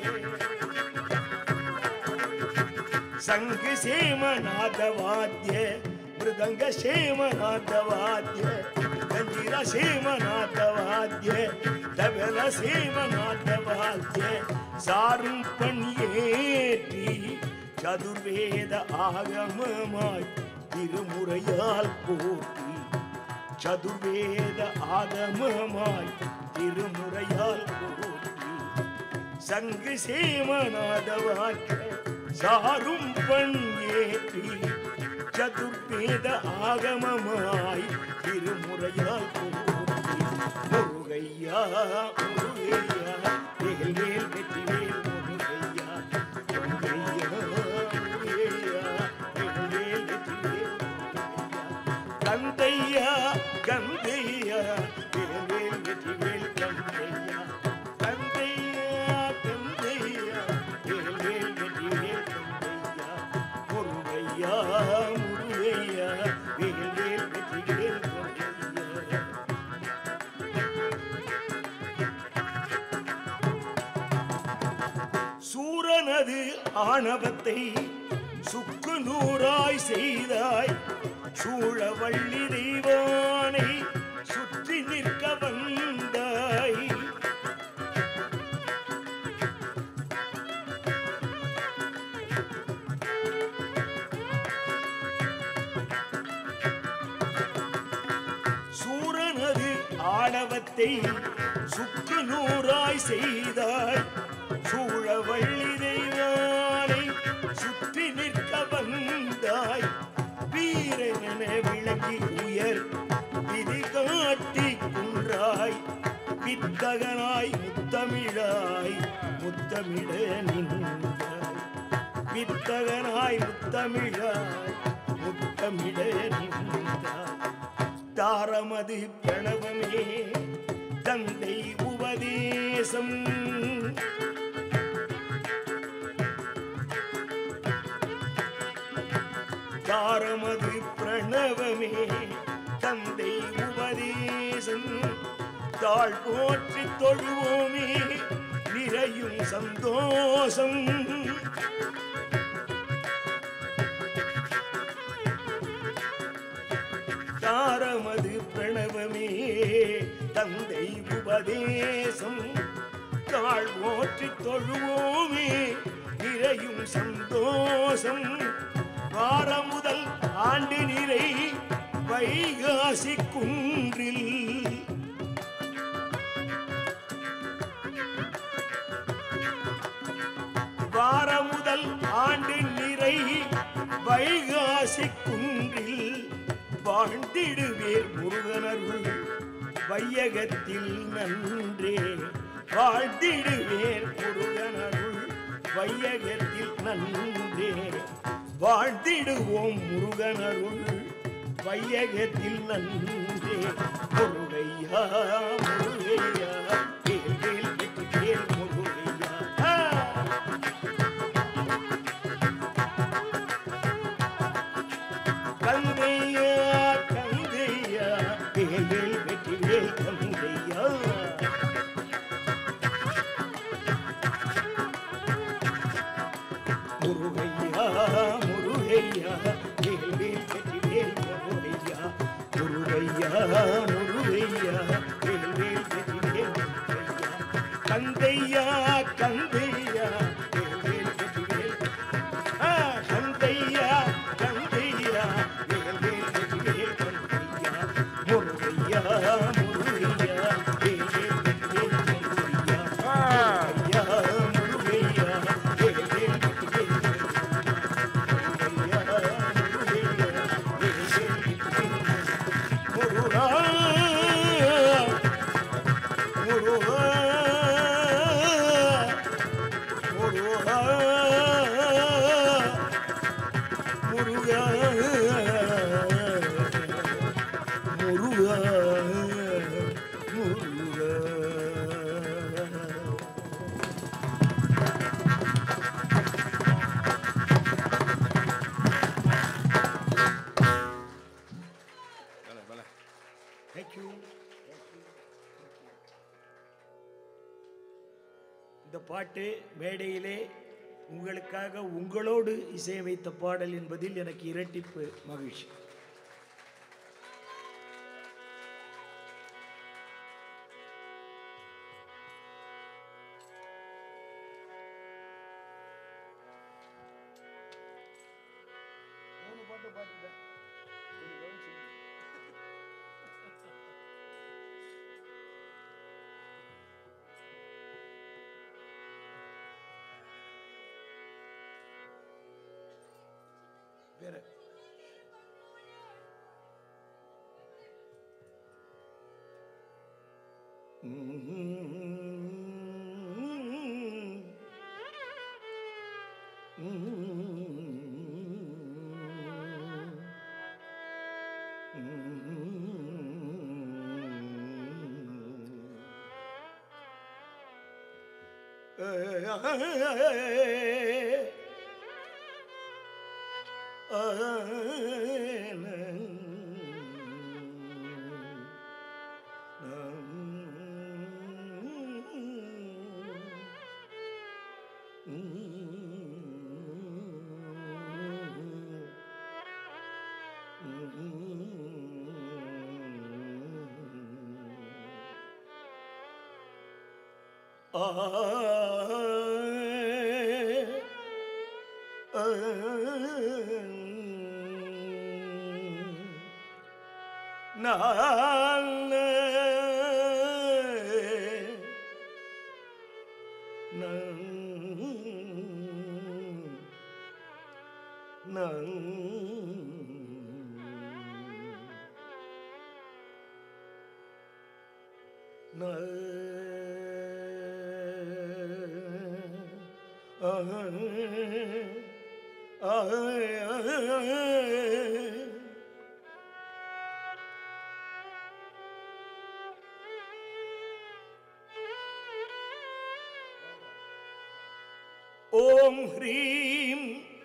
சங்கு சேமநாத வாத்திய மிருதங்க சேமநாத வாத்திய கஞ்சிர சேமநாத வாத்திய தபல சேமநாத வாத்திய சாரும் பண் ஏற்றி சதுர்வேத ஆகமமாய் திருமுறையால் போற்றி சதுர்வேத ஆகமமாய் திருமுறையால் போற்றி சங்கு சேமநாத வாக்க சாரும் பண் ஏற்றி சதுர்வேத ஆகமமாய் திருமுறையால் போற்றி முருகையா முருகையா வேல் வேல் வெற்றி வேல் முருகையா முருகையா முருகையா வேல் வேல் வெற்றி வேல் முருகையா கந்தையா கந்தையா வேல் வேல் வெற்றி வேல் கந்தையா கந்தையா கந்தையா வேல் வேல் வெற்றி வேல் கந்தையா முருகையா முருகையா வேல் வேல் வெற்றி வேல் முருகையா சூரனது ஆணவத்தை சுக்கு நூறாய் செய்தாய் சூழவள்ளி தெய்வானை சுற்றி நிற்க வந்தாய் சூரனது ஆணவத்தை சுக்கு நூறாய் செய்தாய் சூழவள்ளி தெய்வானை சுற்றி நிற்க வந்தாய் வீரனென விளங்கி உயர் விதி காட்டி குன்றாய் வித்தகனாய் முத்தமிழாய் முத்தமிழ நின்றாய் வித்தகனாய் முத்தமிழாய் முத்தமிழ நின்றாய் தாரமது பிரணவமே தந்தை உபதேசம் தாரமது பிரணவமே தந்தை உபதேசம் தாழ் போற்றி தொழுவோமே நிறையும் சந்தோஷம் தாரமது பிரணவமே தந்தை உபதேசம் தாழ் போற்றி தொழுவோமே நிறையும் சந்தோஷம் வார முதல் ஆண்டு நிறை வைகாசி குன்றில் வார முதல் ஆண்டு நிறை வைகாசி குன்றில் வாழ்ந்திடுவேர் முருகனருள் வையகத்தில் நன்றே வாழ்ந்திடுவேர் முருகனருள் வையகத்தில் நன்றே வாழ்ந்திடுவோம் முருகனருள் வையகத்தில் நன்றே முருகையா முருகையா வேல் வேல் வெற்றி வேல் முருகையா ஆ! கந்தையா கந்தையா வேல் வேல் வெற்றி வேல் கந்தையா முருகையா முருகையா வேல் வேல் வெற்றி வேல் முருகையா முருகையா முருகையா வேல் வேல் வெற்றி வேல் முருகையா கந்தையா கந்தையா வேல் வேல் வெற்றி வேல் ஆ, கந்தையா கந்தையா வேல் வேல் வெற்றி வேல் கந்தையா முருகையா முருகையா வேல் வேல் வெற்றி வேல் முருகையா முருகையா முருகையா வேல் வேல் வெற்றி வேல் முருகையா முருகையா வேல் வேல் வெற்றி வேல் முருகா முருகா இந்த பாட்டு மேடையிலே உங்களுக்காக உங்களோடு இசையமைத்த பாடல் என்பதில் எனக்கு இரட்டிப்பு மகிழ்ச்சி மூணு பாட்டு பாட்டுட்டேன் கொஞ்சம் கவனிச்சு வேற ஓம் ஹ்ரீம்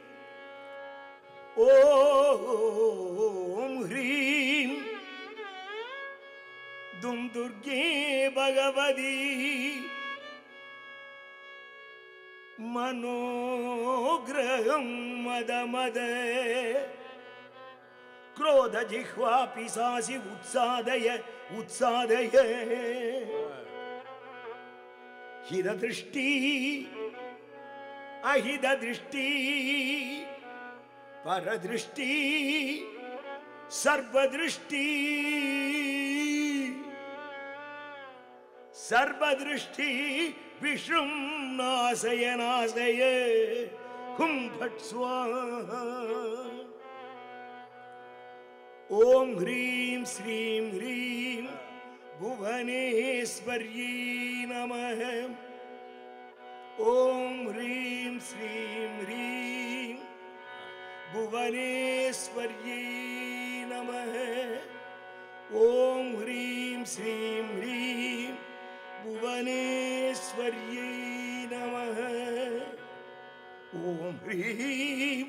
ஓம் ஹ்ரீம் தும் துர்கே பகவதி மனோகிரகம் மத மத क्रोध जिह्वा पिशासि उत्सादय उत्सादय हिरदृष्टि अहितदृष्टि परदृष्टि सर्वदृष्टि सर्वदृष्टि विष्णुं नाशय नाशय हुं फट् स्वाहा ॐ ह्रीं श्रीं ह्रीं भुवनेश्वर्यै नमः ॐ ह्रीं श्रीं ह्रीं भुवनेश्वर्यै नमः ॐ ह्रीं श्रीं ह्रीं भुवनेश्वर्यै नमः ॐ ह्रीं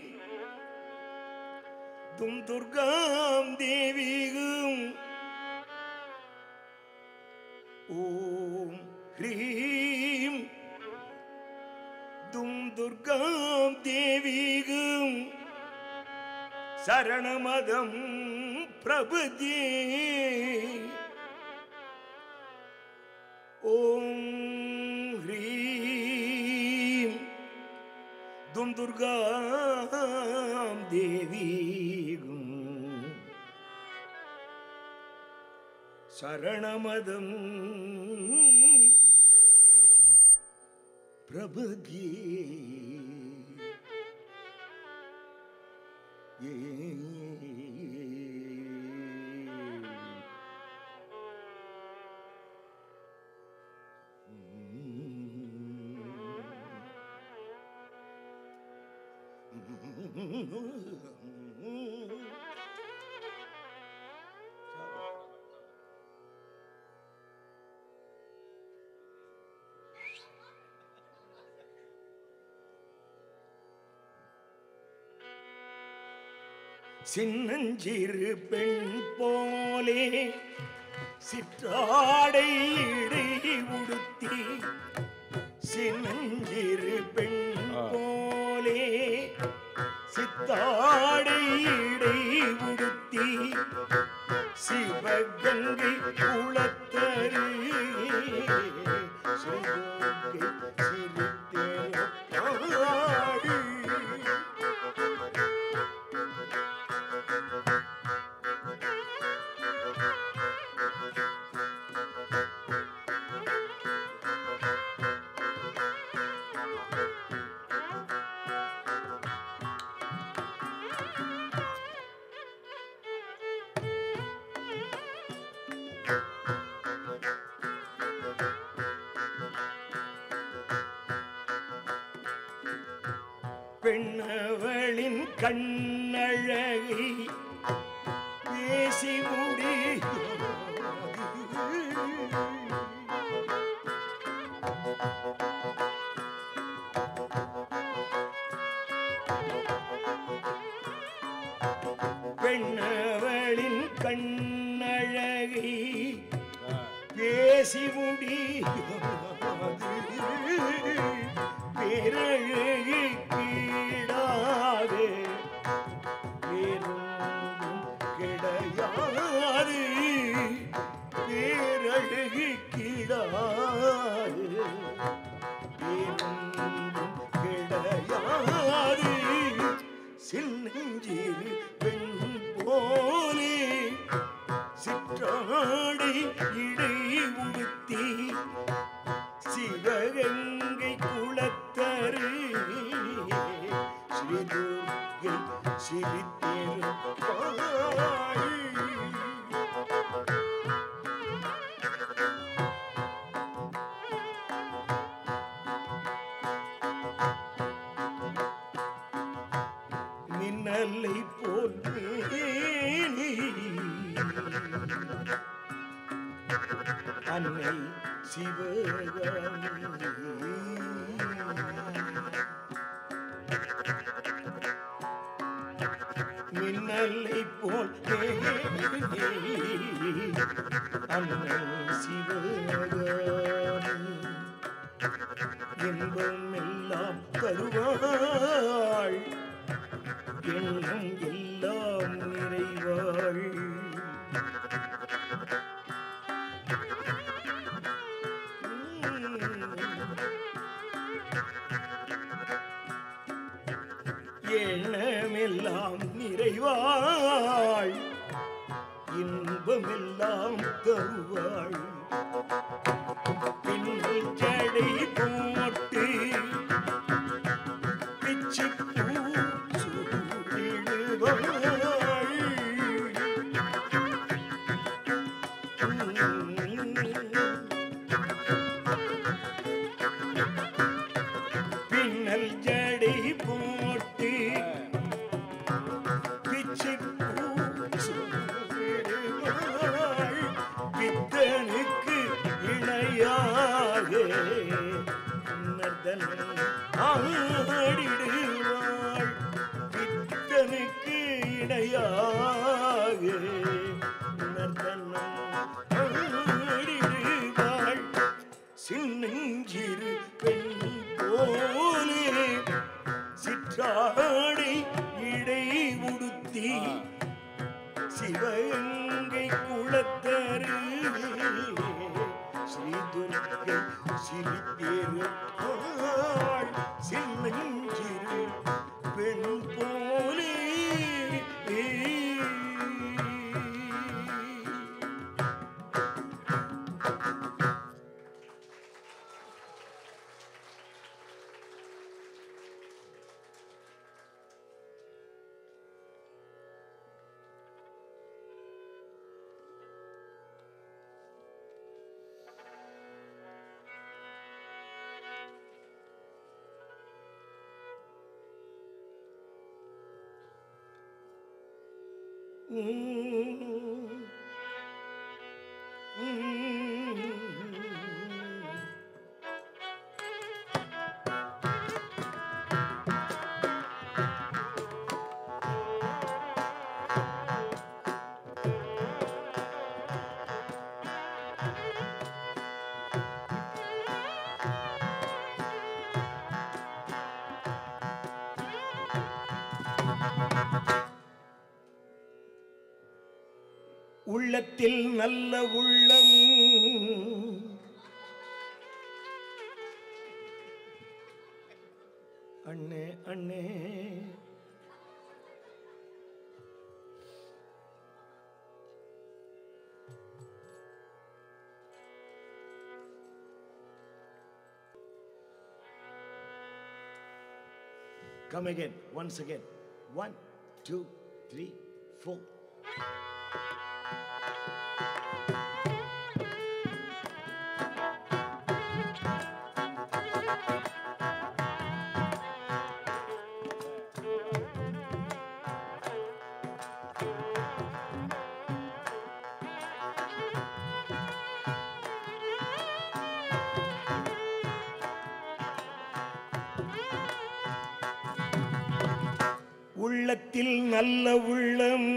தும் துர்காம் தேவிகும் ஓம் ஹ்ரீம் தும் துர்காம் தேவிகும் சரணமதம் பிரபுதே ஓம் ஹ்ரீம் தும் துர்காம் தேவீகும் சரணமதம் பிரபுகே ஏ சின்னஞ்சிறு பெண் போலே சிற்றாடை இடை உடுத்தி சின்னஞ்சிறு பெண் போலே சித்தாடை இடை உடுத்தி சிவகங்கை குளத்தரு சிவகங்கை சிரித்தேனப்பாடி. பெண்ணவளின் கண்ணழகை பேசி முடி பெண்ணவளின் கண்ணழகை பேசி முடி பேரழகி கீழாது வேறொன்றும் கிடையாது பேரழகி கீழாது வேறொன்றும் கிடையாது சின்னஞ்சிறு பெண் போலே சிற்றாடை இடை உடுத்தி சிவகங்கை குளத்தரு ஸ்ரீதுர்கை சிரித்திருப்பாள் மின்னலை போல் மேனி அன்னை சிவகாமி மின்னலை போல் மேனி அன்னை சிவகாமி இன்பம் எல்லாம் தருவாள் எண்ணம் எல்லாம் நிறைவாள் எண்ணமெல்லாம் நிறைவாள் இன்பமெல்லாம் தருவாள் பின்னல் ஜடை போட்டு பிச்சு பூ பின்னல் ஜடை போட்டு பிச்சு பூசுவாள் பித்தனுக்கு இணையாக நர்தனம் ஆடிடுவாள் பித்தனுக்கு இணையாக நர்தனம் ஆடிடுவாள் சின்னஞ்சிறு பெண் போலே சிற்றாடை இடை உடுத்தி சிவகங்கை குளத்தரு ஸ்ரீதுர்கை சிரித்திருப்பாள் சின்னஞ்சிறு பெண் போலே உள்ளத்தில் நல்ல உள்ளம் அண்ணே அண்ணே Come again, once again. One, two, three, four. உள்ளத்தில் நல்ல உள்ளம்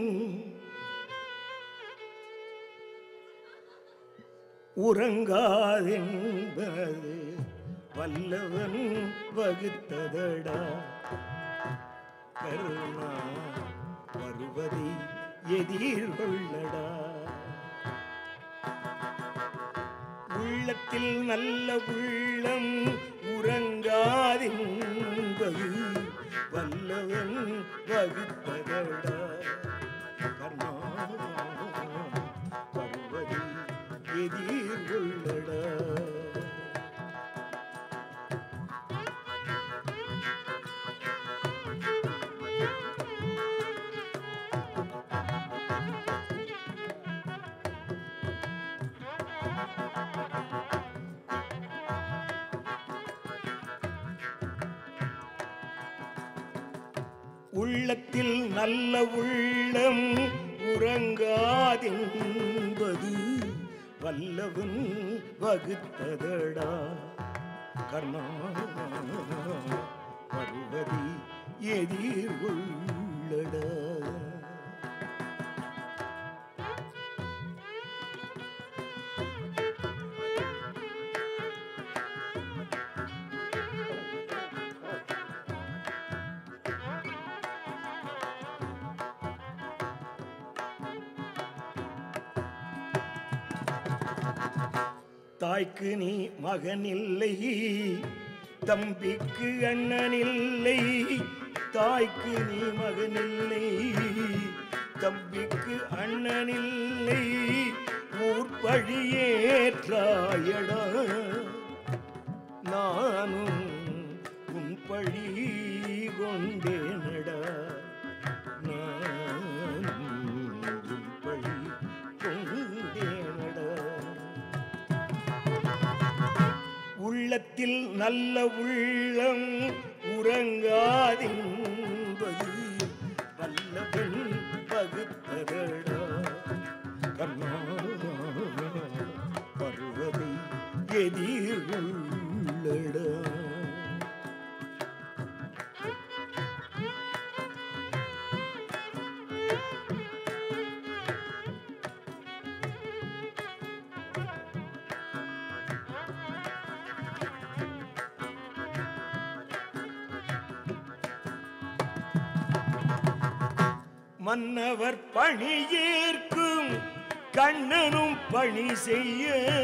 உறங்காதென்பது வல்லவன் வகுத்ததடா கருணா வருவதை எதிர்கொள்ளடா உள்ளத்தில் நல்ல உள்ளம் உறங்காதென்பது வல்லவன் வகுப்பதடா கர்ணா வருவதை எதிர்கொள்ளடா உள்ளத்தில் நல்ல உள்ளம் உறங்காதென்பது வல்லவன் வகுத்ததடா கர்ணா வருவதி எதிர்கொள்ளடா தாய்க்கு நீ மகனில்லை தம்பிக்கு அண்ணனில்லை தாய்க்கு நீ மகனில்லை தம்பிக்கு அண்ணனில்லை ஊர்பழியேற்றாயடா நானும் உன் பழி கொண்டேனடா நானும் உன் பழி கொண்டேனடா உள்ளத்தில் நல்ல உள்ளம் உறங்காதென்பது வல்லவன் பகுத்ததடா கண்ணா பருவதை எதிர்கொள்ளடா மன்னவர் பணியேற்கும் கண்ணனும் பணி செய்ய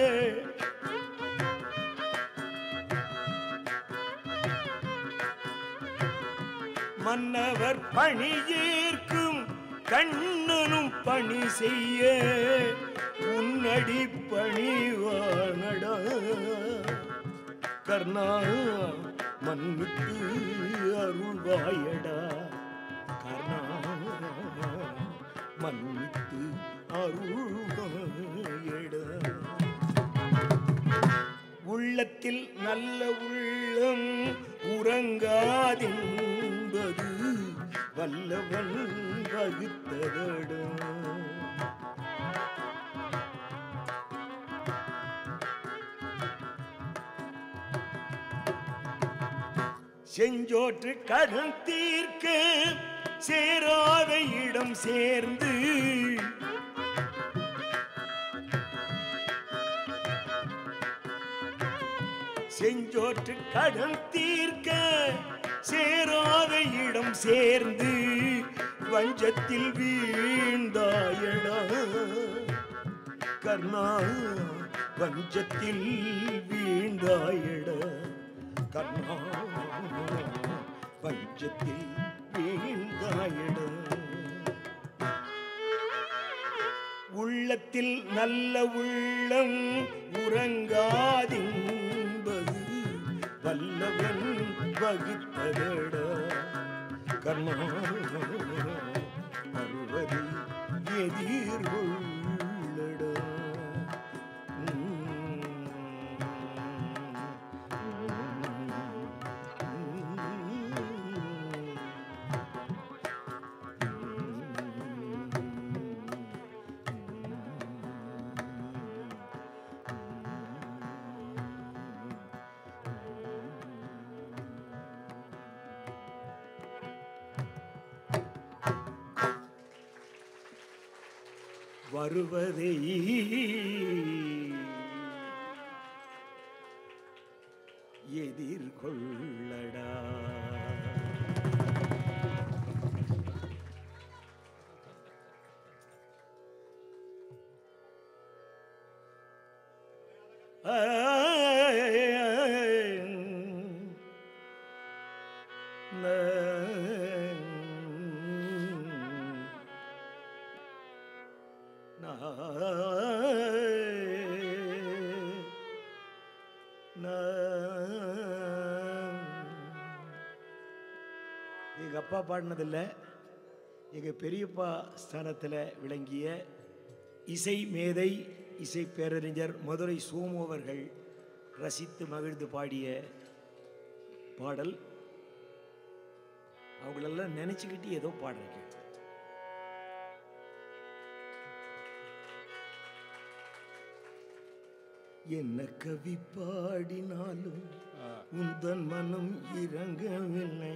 மன்னவர் பணியேற்கும் கண்ணனும் பணி செய்ய உன்னடி பணிவானடா கர்ணா மன்னித்து அருள்வாயடா கர்ணா மன்னித்து அருள்வாயடா உள்ளத்தில் நல்ல உள்ளம் உறங்காதென்பது வல்லவன் வகுத்ததடா செஞ்சோற்று கடன் தீர்க்க சேராத இடம் சேர்ந்து செஞ்சோற்று கடன் தீர்க்க சேராத இடம் சேர்ந்து வஞ்சத்தில் வீழ்ந்தாயடா கர்ணா வஞ்சத்தில் வீழ்ந்தாயட கர்ணா வஞ்சத்தில் வீழ்ந்தாயட உள்ளத்தில் நல்ல உள்ளம் உறங்காதின்பது வல்லவன் வகுத்ததட கர்ணா அறுவதை எதிர்கொள்ளடா வருவதை எதிர்கொள்ளடா எங்க அப்பா பாடினதில்ல எங்க பெரியப்பா ஸ்தானத்தில் விளங்கிய இசை மேதை இசை பேரறிஞர் மதுரை சோமு அவர்கள் ரசித்து மகிழ்ந்து பாடிய பாடல் அவங்களெல்லாம் நினைச்சுக்கிட்டு ஏதோ பாடுறீங்க என்ன கவி பாடினாலும் உந்தன் மனம் இறங்கவில்லை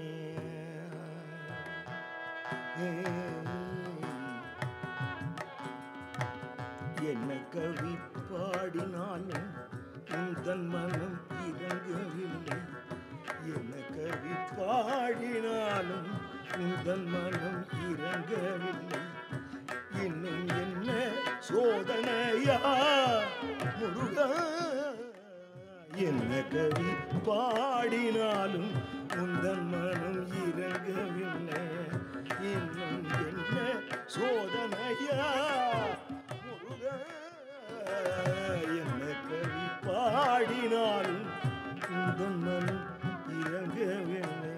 என்ன கவி பாடினாலும் உந்தன் மனம் இறங்கவில்லை என்ன கவி பாடினாலும் உந்தன் மனம் இறங்கவில்லை இன்னும் என்ன சோதனையா முருகா என்ன கவி பாடினாலும் உந்தன் மனம் இறங்கவில்லை இன்னும் என்ன சோதனையா முருகா என்ன கவி பாடினாலும் உந்தன் மனம் இறங்கவில்லை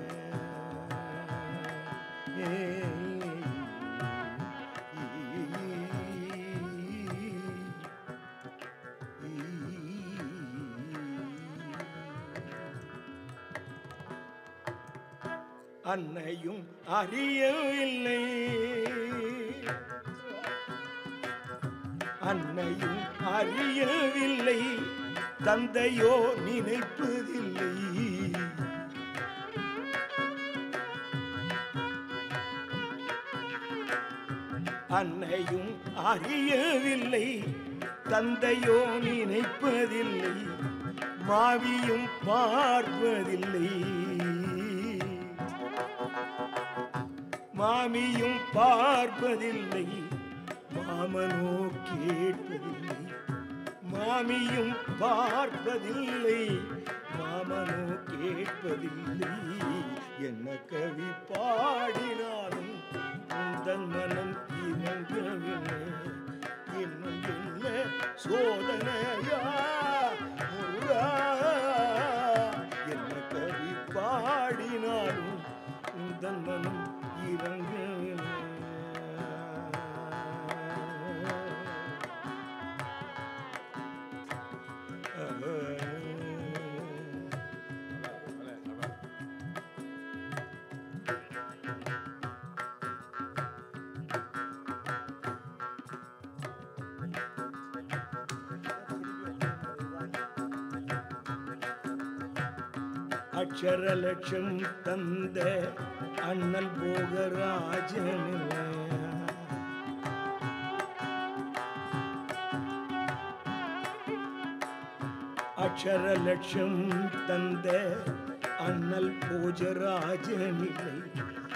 அன்னையும் அறியவில்லை அன்னையும் அறியவில்லை தந்தையோ நினைப்பதில்லை அன்னையும் அறியவில்லை தந்தையோ நினைப்பதில்லை மாவியும் பார்ப்பதில்லை மாமியும் பார்ப்பதில்லை மாமனோ கேட்பதில்லை மாமியும் பார்ப்பதில்லை மாமனோ கேட்பதில்லை என்ன கவி பாடினாலும் உந்தன் மனம் இறங்கவில்லை இன்னும் என்ன சோதனையா முருகா என்ன கவி பாடினாலும் உந்தன் மனம் இறங்கவில்லை அக்ஷர லட்சம் தந்த அண்ணல் போகராஜன் அக்ஷர லட்சம் தந்த அண்ணல் போஜராஜனில்லை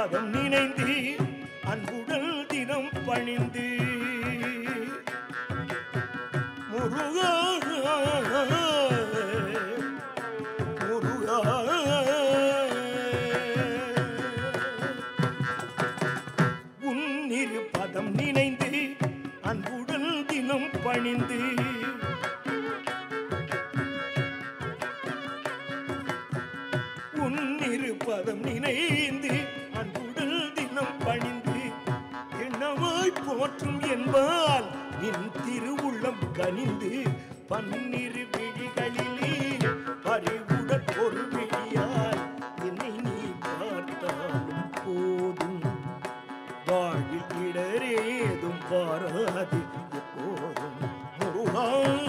பதம் நினைந்து அன்புடல் தினம் பணிந்து முருகா முருகா உன்னிரு பதம் நினைந்து அன்புடல் தினம் பணிந்து உன்னிரு பதம் நினைந்து அன்புடல் தினம் பணிந்து என்னவாய் போற்றும் என்பால் நின் திருவுள்ளம் கனிந்து பன்னிரு விழிகளிலே பறிவுடன் ஒரு விழியால் என்னை நீ பார்த்தாலும் போதும் வாழ்வில் இடரேதும் பாராது எப்போதும் முருகா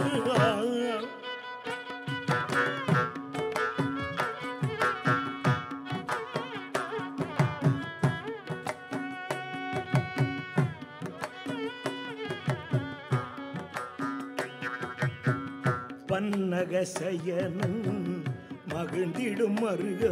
பன்னக செயனன் மகிழ்ந்திடும் மருக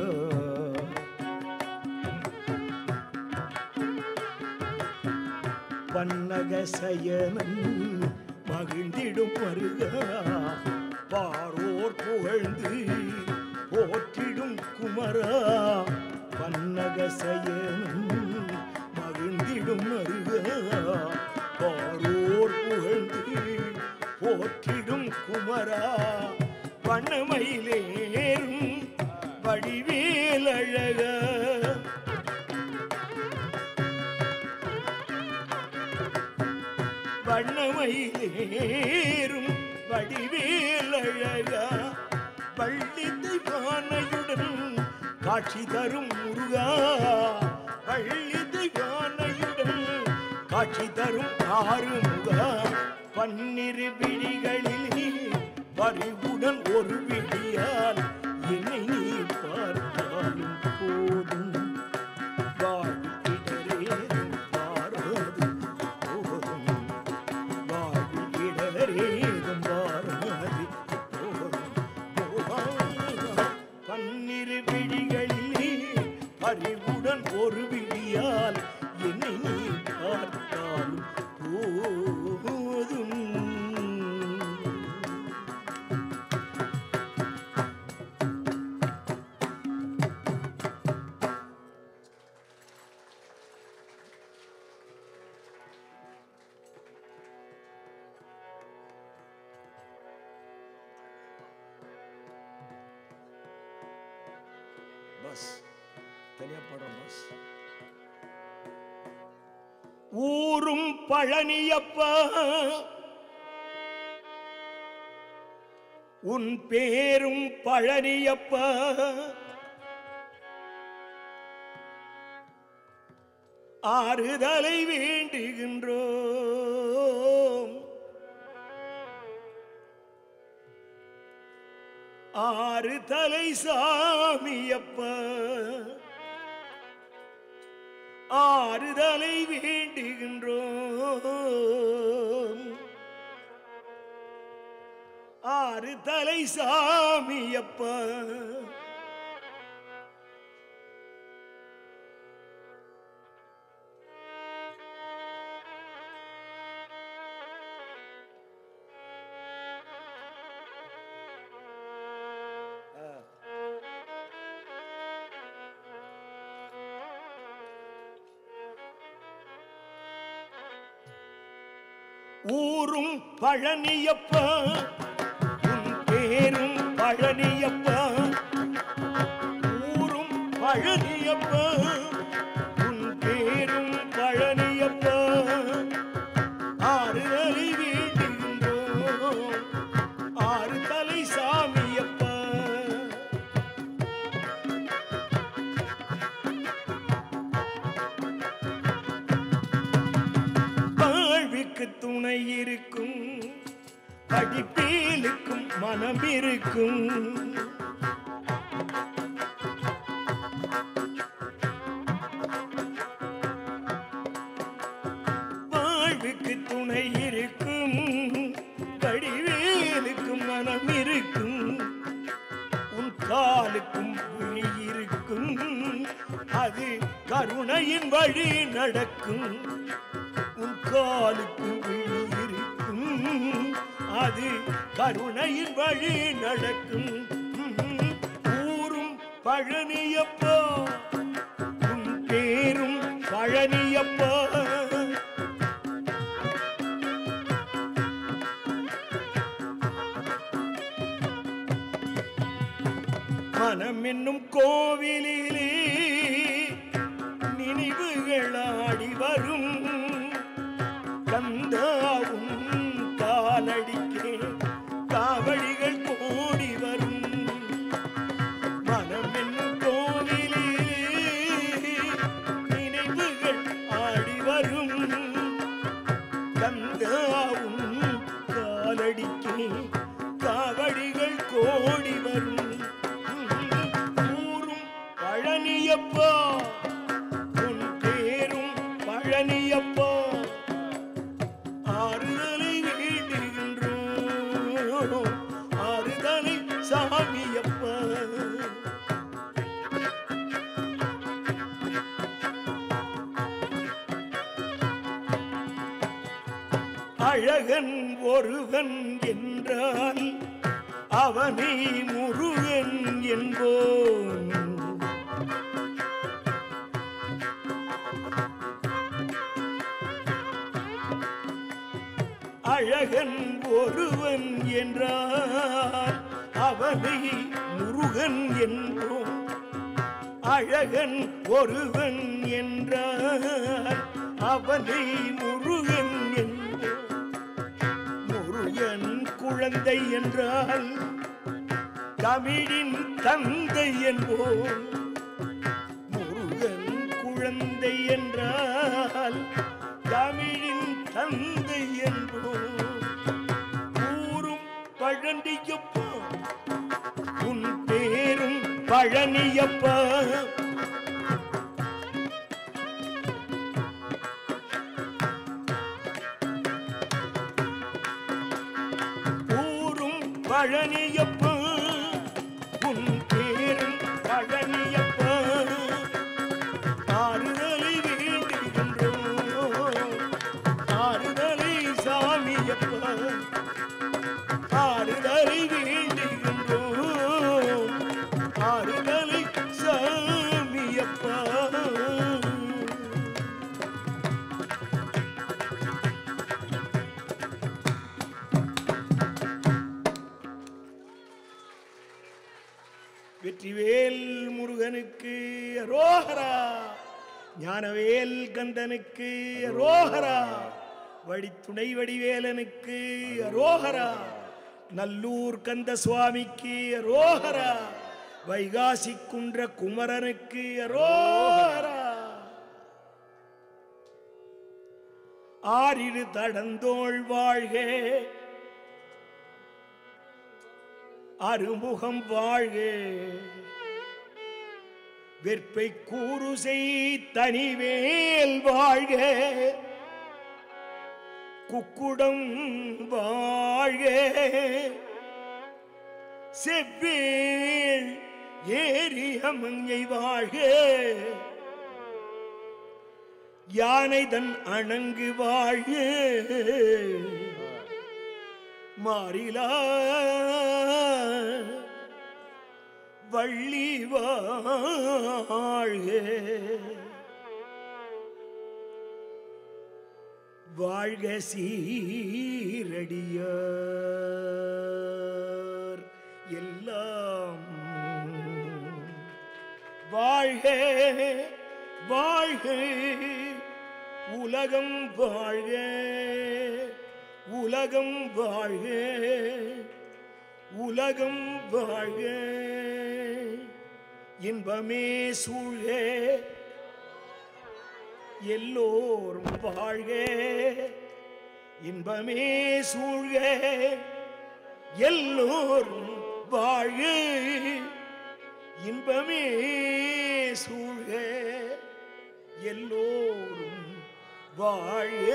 பன்னக செயனன் மகிழ்ந்திடும் மருக பாரோர் புகழ்ந்து போற்றிடும் குமரா பன்னக செயனன் மகிழ்ந்திடும் மருக பாரோர் புகழ்ந்து போற்றிடும் குமரா வண்ணமயிலேறும் வடிவேலழக வண்ணமயிலேறும் வடிவேலழக பள்ளி தெய்வானையுடன் காட்சி தரும் முருகா பள்ளி தெய்வானையுடன் காட்சி தரும் ஆறுமுகா பன்னிரு விழிகளிலே பறிவுடன் ஒரு விழியால் என்னை நீ பார்த்தாலும் போதும் வாழ்வில் இடரேதும் பாராது போதும் வாழ்வில் இடரேதும் பாராது போதும் போகாதா. பன்னிரு விழிகளிலே அறிவுடன் ஒரு விழியால் என்னை நீ பார்த்தாலும் போதும் பஸ் தனியா பாடுறோம் பஸ் ஊரும் பழனியப்பா உன் பேரும் பழனியப்பா ஆறுதலை வேண்டுகின்றோம் ஆறு தலை சாமியப்பா ஆறுதலை வேண்டுகின்றோம் ஆறு தலை சாமியப்பா ஊரும் பழனியப்பா உன் பேரும் பழனியப்பா ஊரும் பழனியப்பா உன் பேரும் பழனியப்பா ஆறுதலை வேண்டுகின்றோம் ஆறு தலை சாமியப்பா வாழ்வுக்கு துணை இருக்கும் படிப்பேலுக்கும் மனம் இருக்கும் வாழ்வுக்கு துணை இருக்கும் படிவேலுக்கும் மனம் இருக்கும் உன் காலுக்கும் விழி இருக்கும் அது கருணையின் வழி நடக்கும் உன் காலுக்கு விழி இருக்கும் அது கருணையின் வழி நடக்கும் ஊரும் பழனியப்பா உன் பேரும் பழனியப்பா மனம் என்னும் கோவிலிலே நினைவுகள் ஆடி வரும் கந்தாவும் காலடிக்கே காவடிகள் கோடி வரும் மனம் என்னும் கோவிலிலே நினைவுகள் ஆடி வரும் கந்தாவும் காலடிக்கே காவடிகள் கோடி வரும் ஊரும் பழனியப்பா உன் பேரும் பழனியப்பா ஆறுதலை வேண்டுகின்றோம் ஆறுதலை சாமியப்பா அழகன் ஒருவன் என்றால் அவனை முருகன் என்போம் அழகன் ஒருவன் என்றால் அவனை முருகன் என்போம் அழகன் ஒருவன் என்றால் அவனை முருகன் என்போம் முருகன் குழந்தை என்றால் தமிழின் தந்தை என்போம் முருகன் குழந்தை என்றால் தமிழின் தந்தை என்போம் ஊரும் பழனியப்பா உன் பேரும் பழனியப்பா ஊரும் பழனியப்பா உன் பேரும் பழனியப்பா ஆறுதலை வேண்டுகின்றோம் ஆறுதலை சாமியப்பா ஆறுதலை வேண்டுகின்றோம் ஆறுதலை சாமியப்பா வெற்றிவேல் முருகனுக்கு அரோகரா ஞானவேல் கந்தனுக்கு அரோகரா வடித்துணை வடிவேலனுக்கு அரோகரா நல்லூர் கந்த சுவாமிக்கு அரோகரா வைகாசி குன்ற குமரனுக்கு அரோகரா ஆறிரு தடந்தோள் வாழ்க அருமுகம் வாழ்க வெற்பை கூறு செய் தனிவேல் வாழ்க குக்குடம் வாழ்க செவ்வேள் ஏறிய மங்கை வாழ்க யானை தன் அணங்கு வாழ்க மாறிலா வள்ளி வாழ்க வாழ்க சீரடியார் எல்லாம் வாழ்க வாழ்க உலகம் வாழ்க உலகம் வாழ்க உலகம் வாழ்க இன்பமே சூழ்க எல்லோரும் வாழ்க இன்பமே சூழ்க எல்லோரும் வாழ்க இன்பமே சூழ்க எல்லோரும் வாழ்க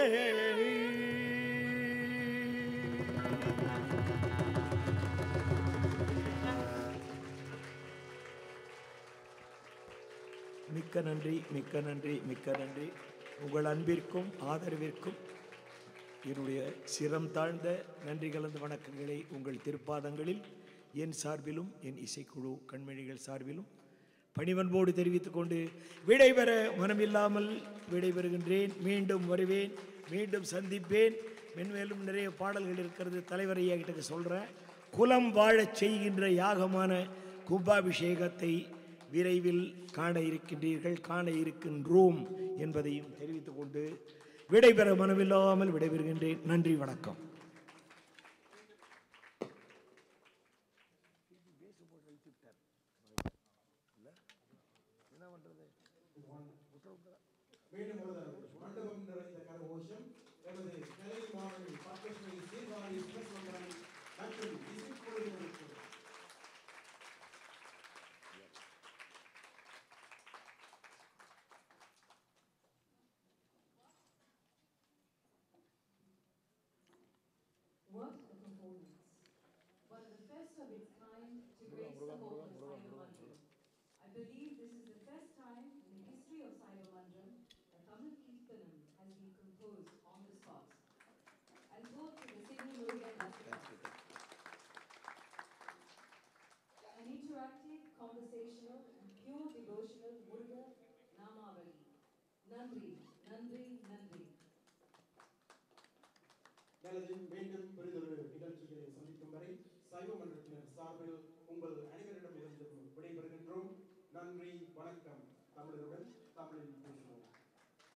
மிக்க மிக்க நன்றி மிக்க நன்றி மிக்க நன்றி உங்கள் அன்பிற்கும் ஆதரவிற்கும் என்னுடைய சிரம் தாழ்ந்த நன்றி கலந்த வணக்கங்களை உங்கள் திருப்பாதங்களில் என் சார்பிலும் என் இசைக்குழு கண்மணிகள் சார்பிலும் பணிவன்போடு தெரிவித்துக் கொண்டு விடைபெற மனமில்லாமல் விடைபெறுகின்றேன் மீண்டும் வருவேன் மீண்டும் சந்திப்பேன் மென்மேலும் நிறைய பாடல்கள் இருக்கிறது தலைவர் ஐயா கிட்ட சொல்கிறேன் குலம் வாழச் செய்கின்ற யாகமான கும்பாபிஷேகத்தை விரைவில் காண இருக்கின்றீர்கள் காண இருக்கின்றோம் என்பதையும் தெரிவித்துக் கொண்டு விடைபெற மனமில்லாமல் விடைபெறுகின்றேன் நன்றி வணக்கம் மீண்டும் ஒரு தடவை மண்டபம் நிறைந்த கரகோஷம் எமது கலை மாணவி பத்மஸ்ரீ சீர்காழி சிவசுந்தரன் மற்றும் இசைக்குழுவினருக்கு What a performance. One of the first of its kind to grace the hall of Cybermandram. I believe this is the first time in the history of Cybermandram that Tamil Kirtanam has been composed on the spot. I'll quote to the Sydney Murugan Restaurant. An interactive, conversational, and pure devotional Muruga Namavali. Nandri, Nandri, Nandri. நல்லது மீண்டும் பெரிதொரு நிகழ்ச்சிகளை சந்திக்கும் வரை சைவ மன்றத்தினர் சார்பில் உங்கள் அனைவரிடமிருந்தும் விடைபெறுகின்றோம் நன்றி வணக்கம் தமிழருடன் தமிழில் பேசுவோம்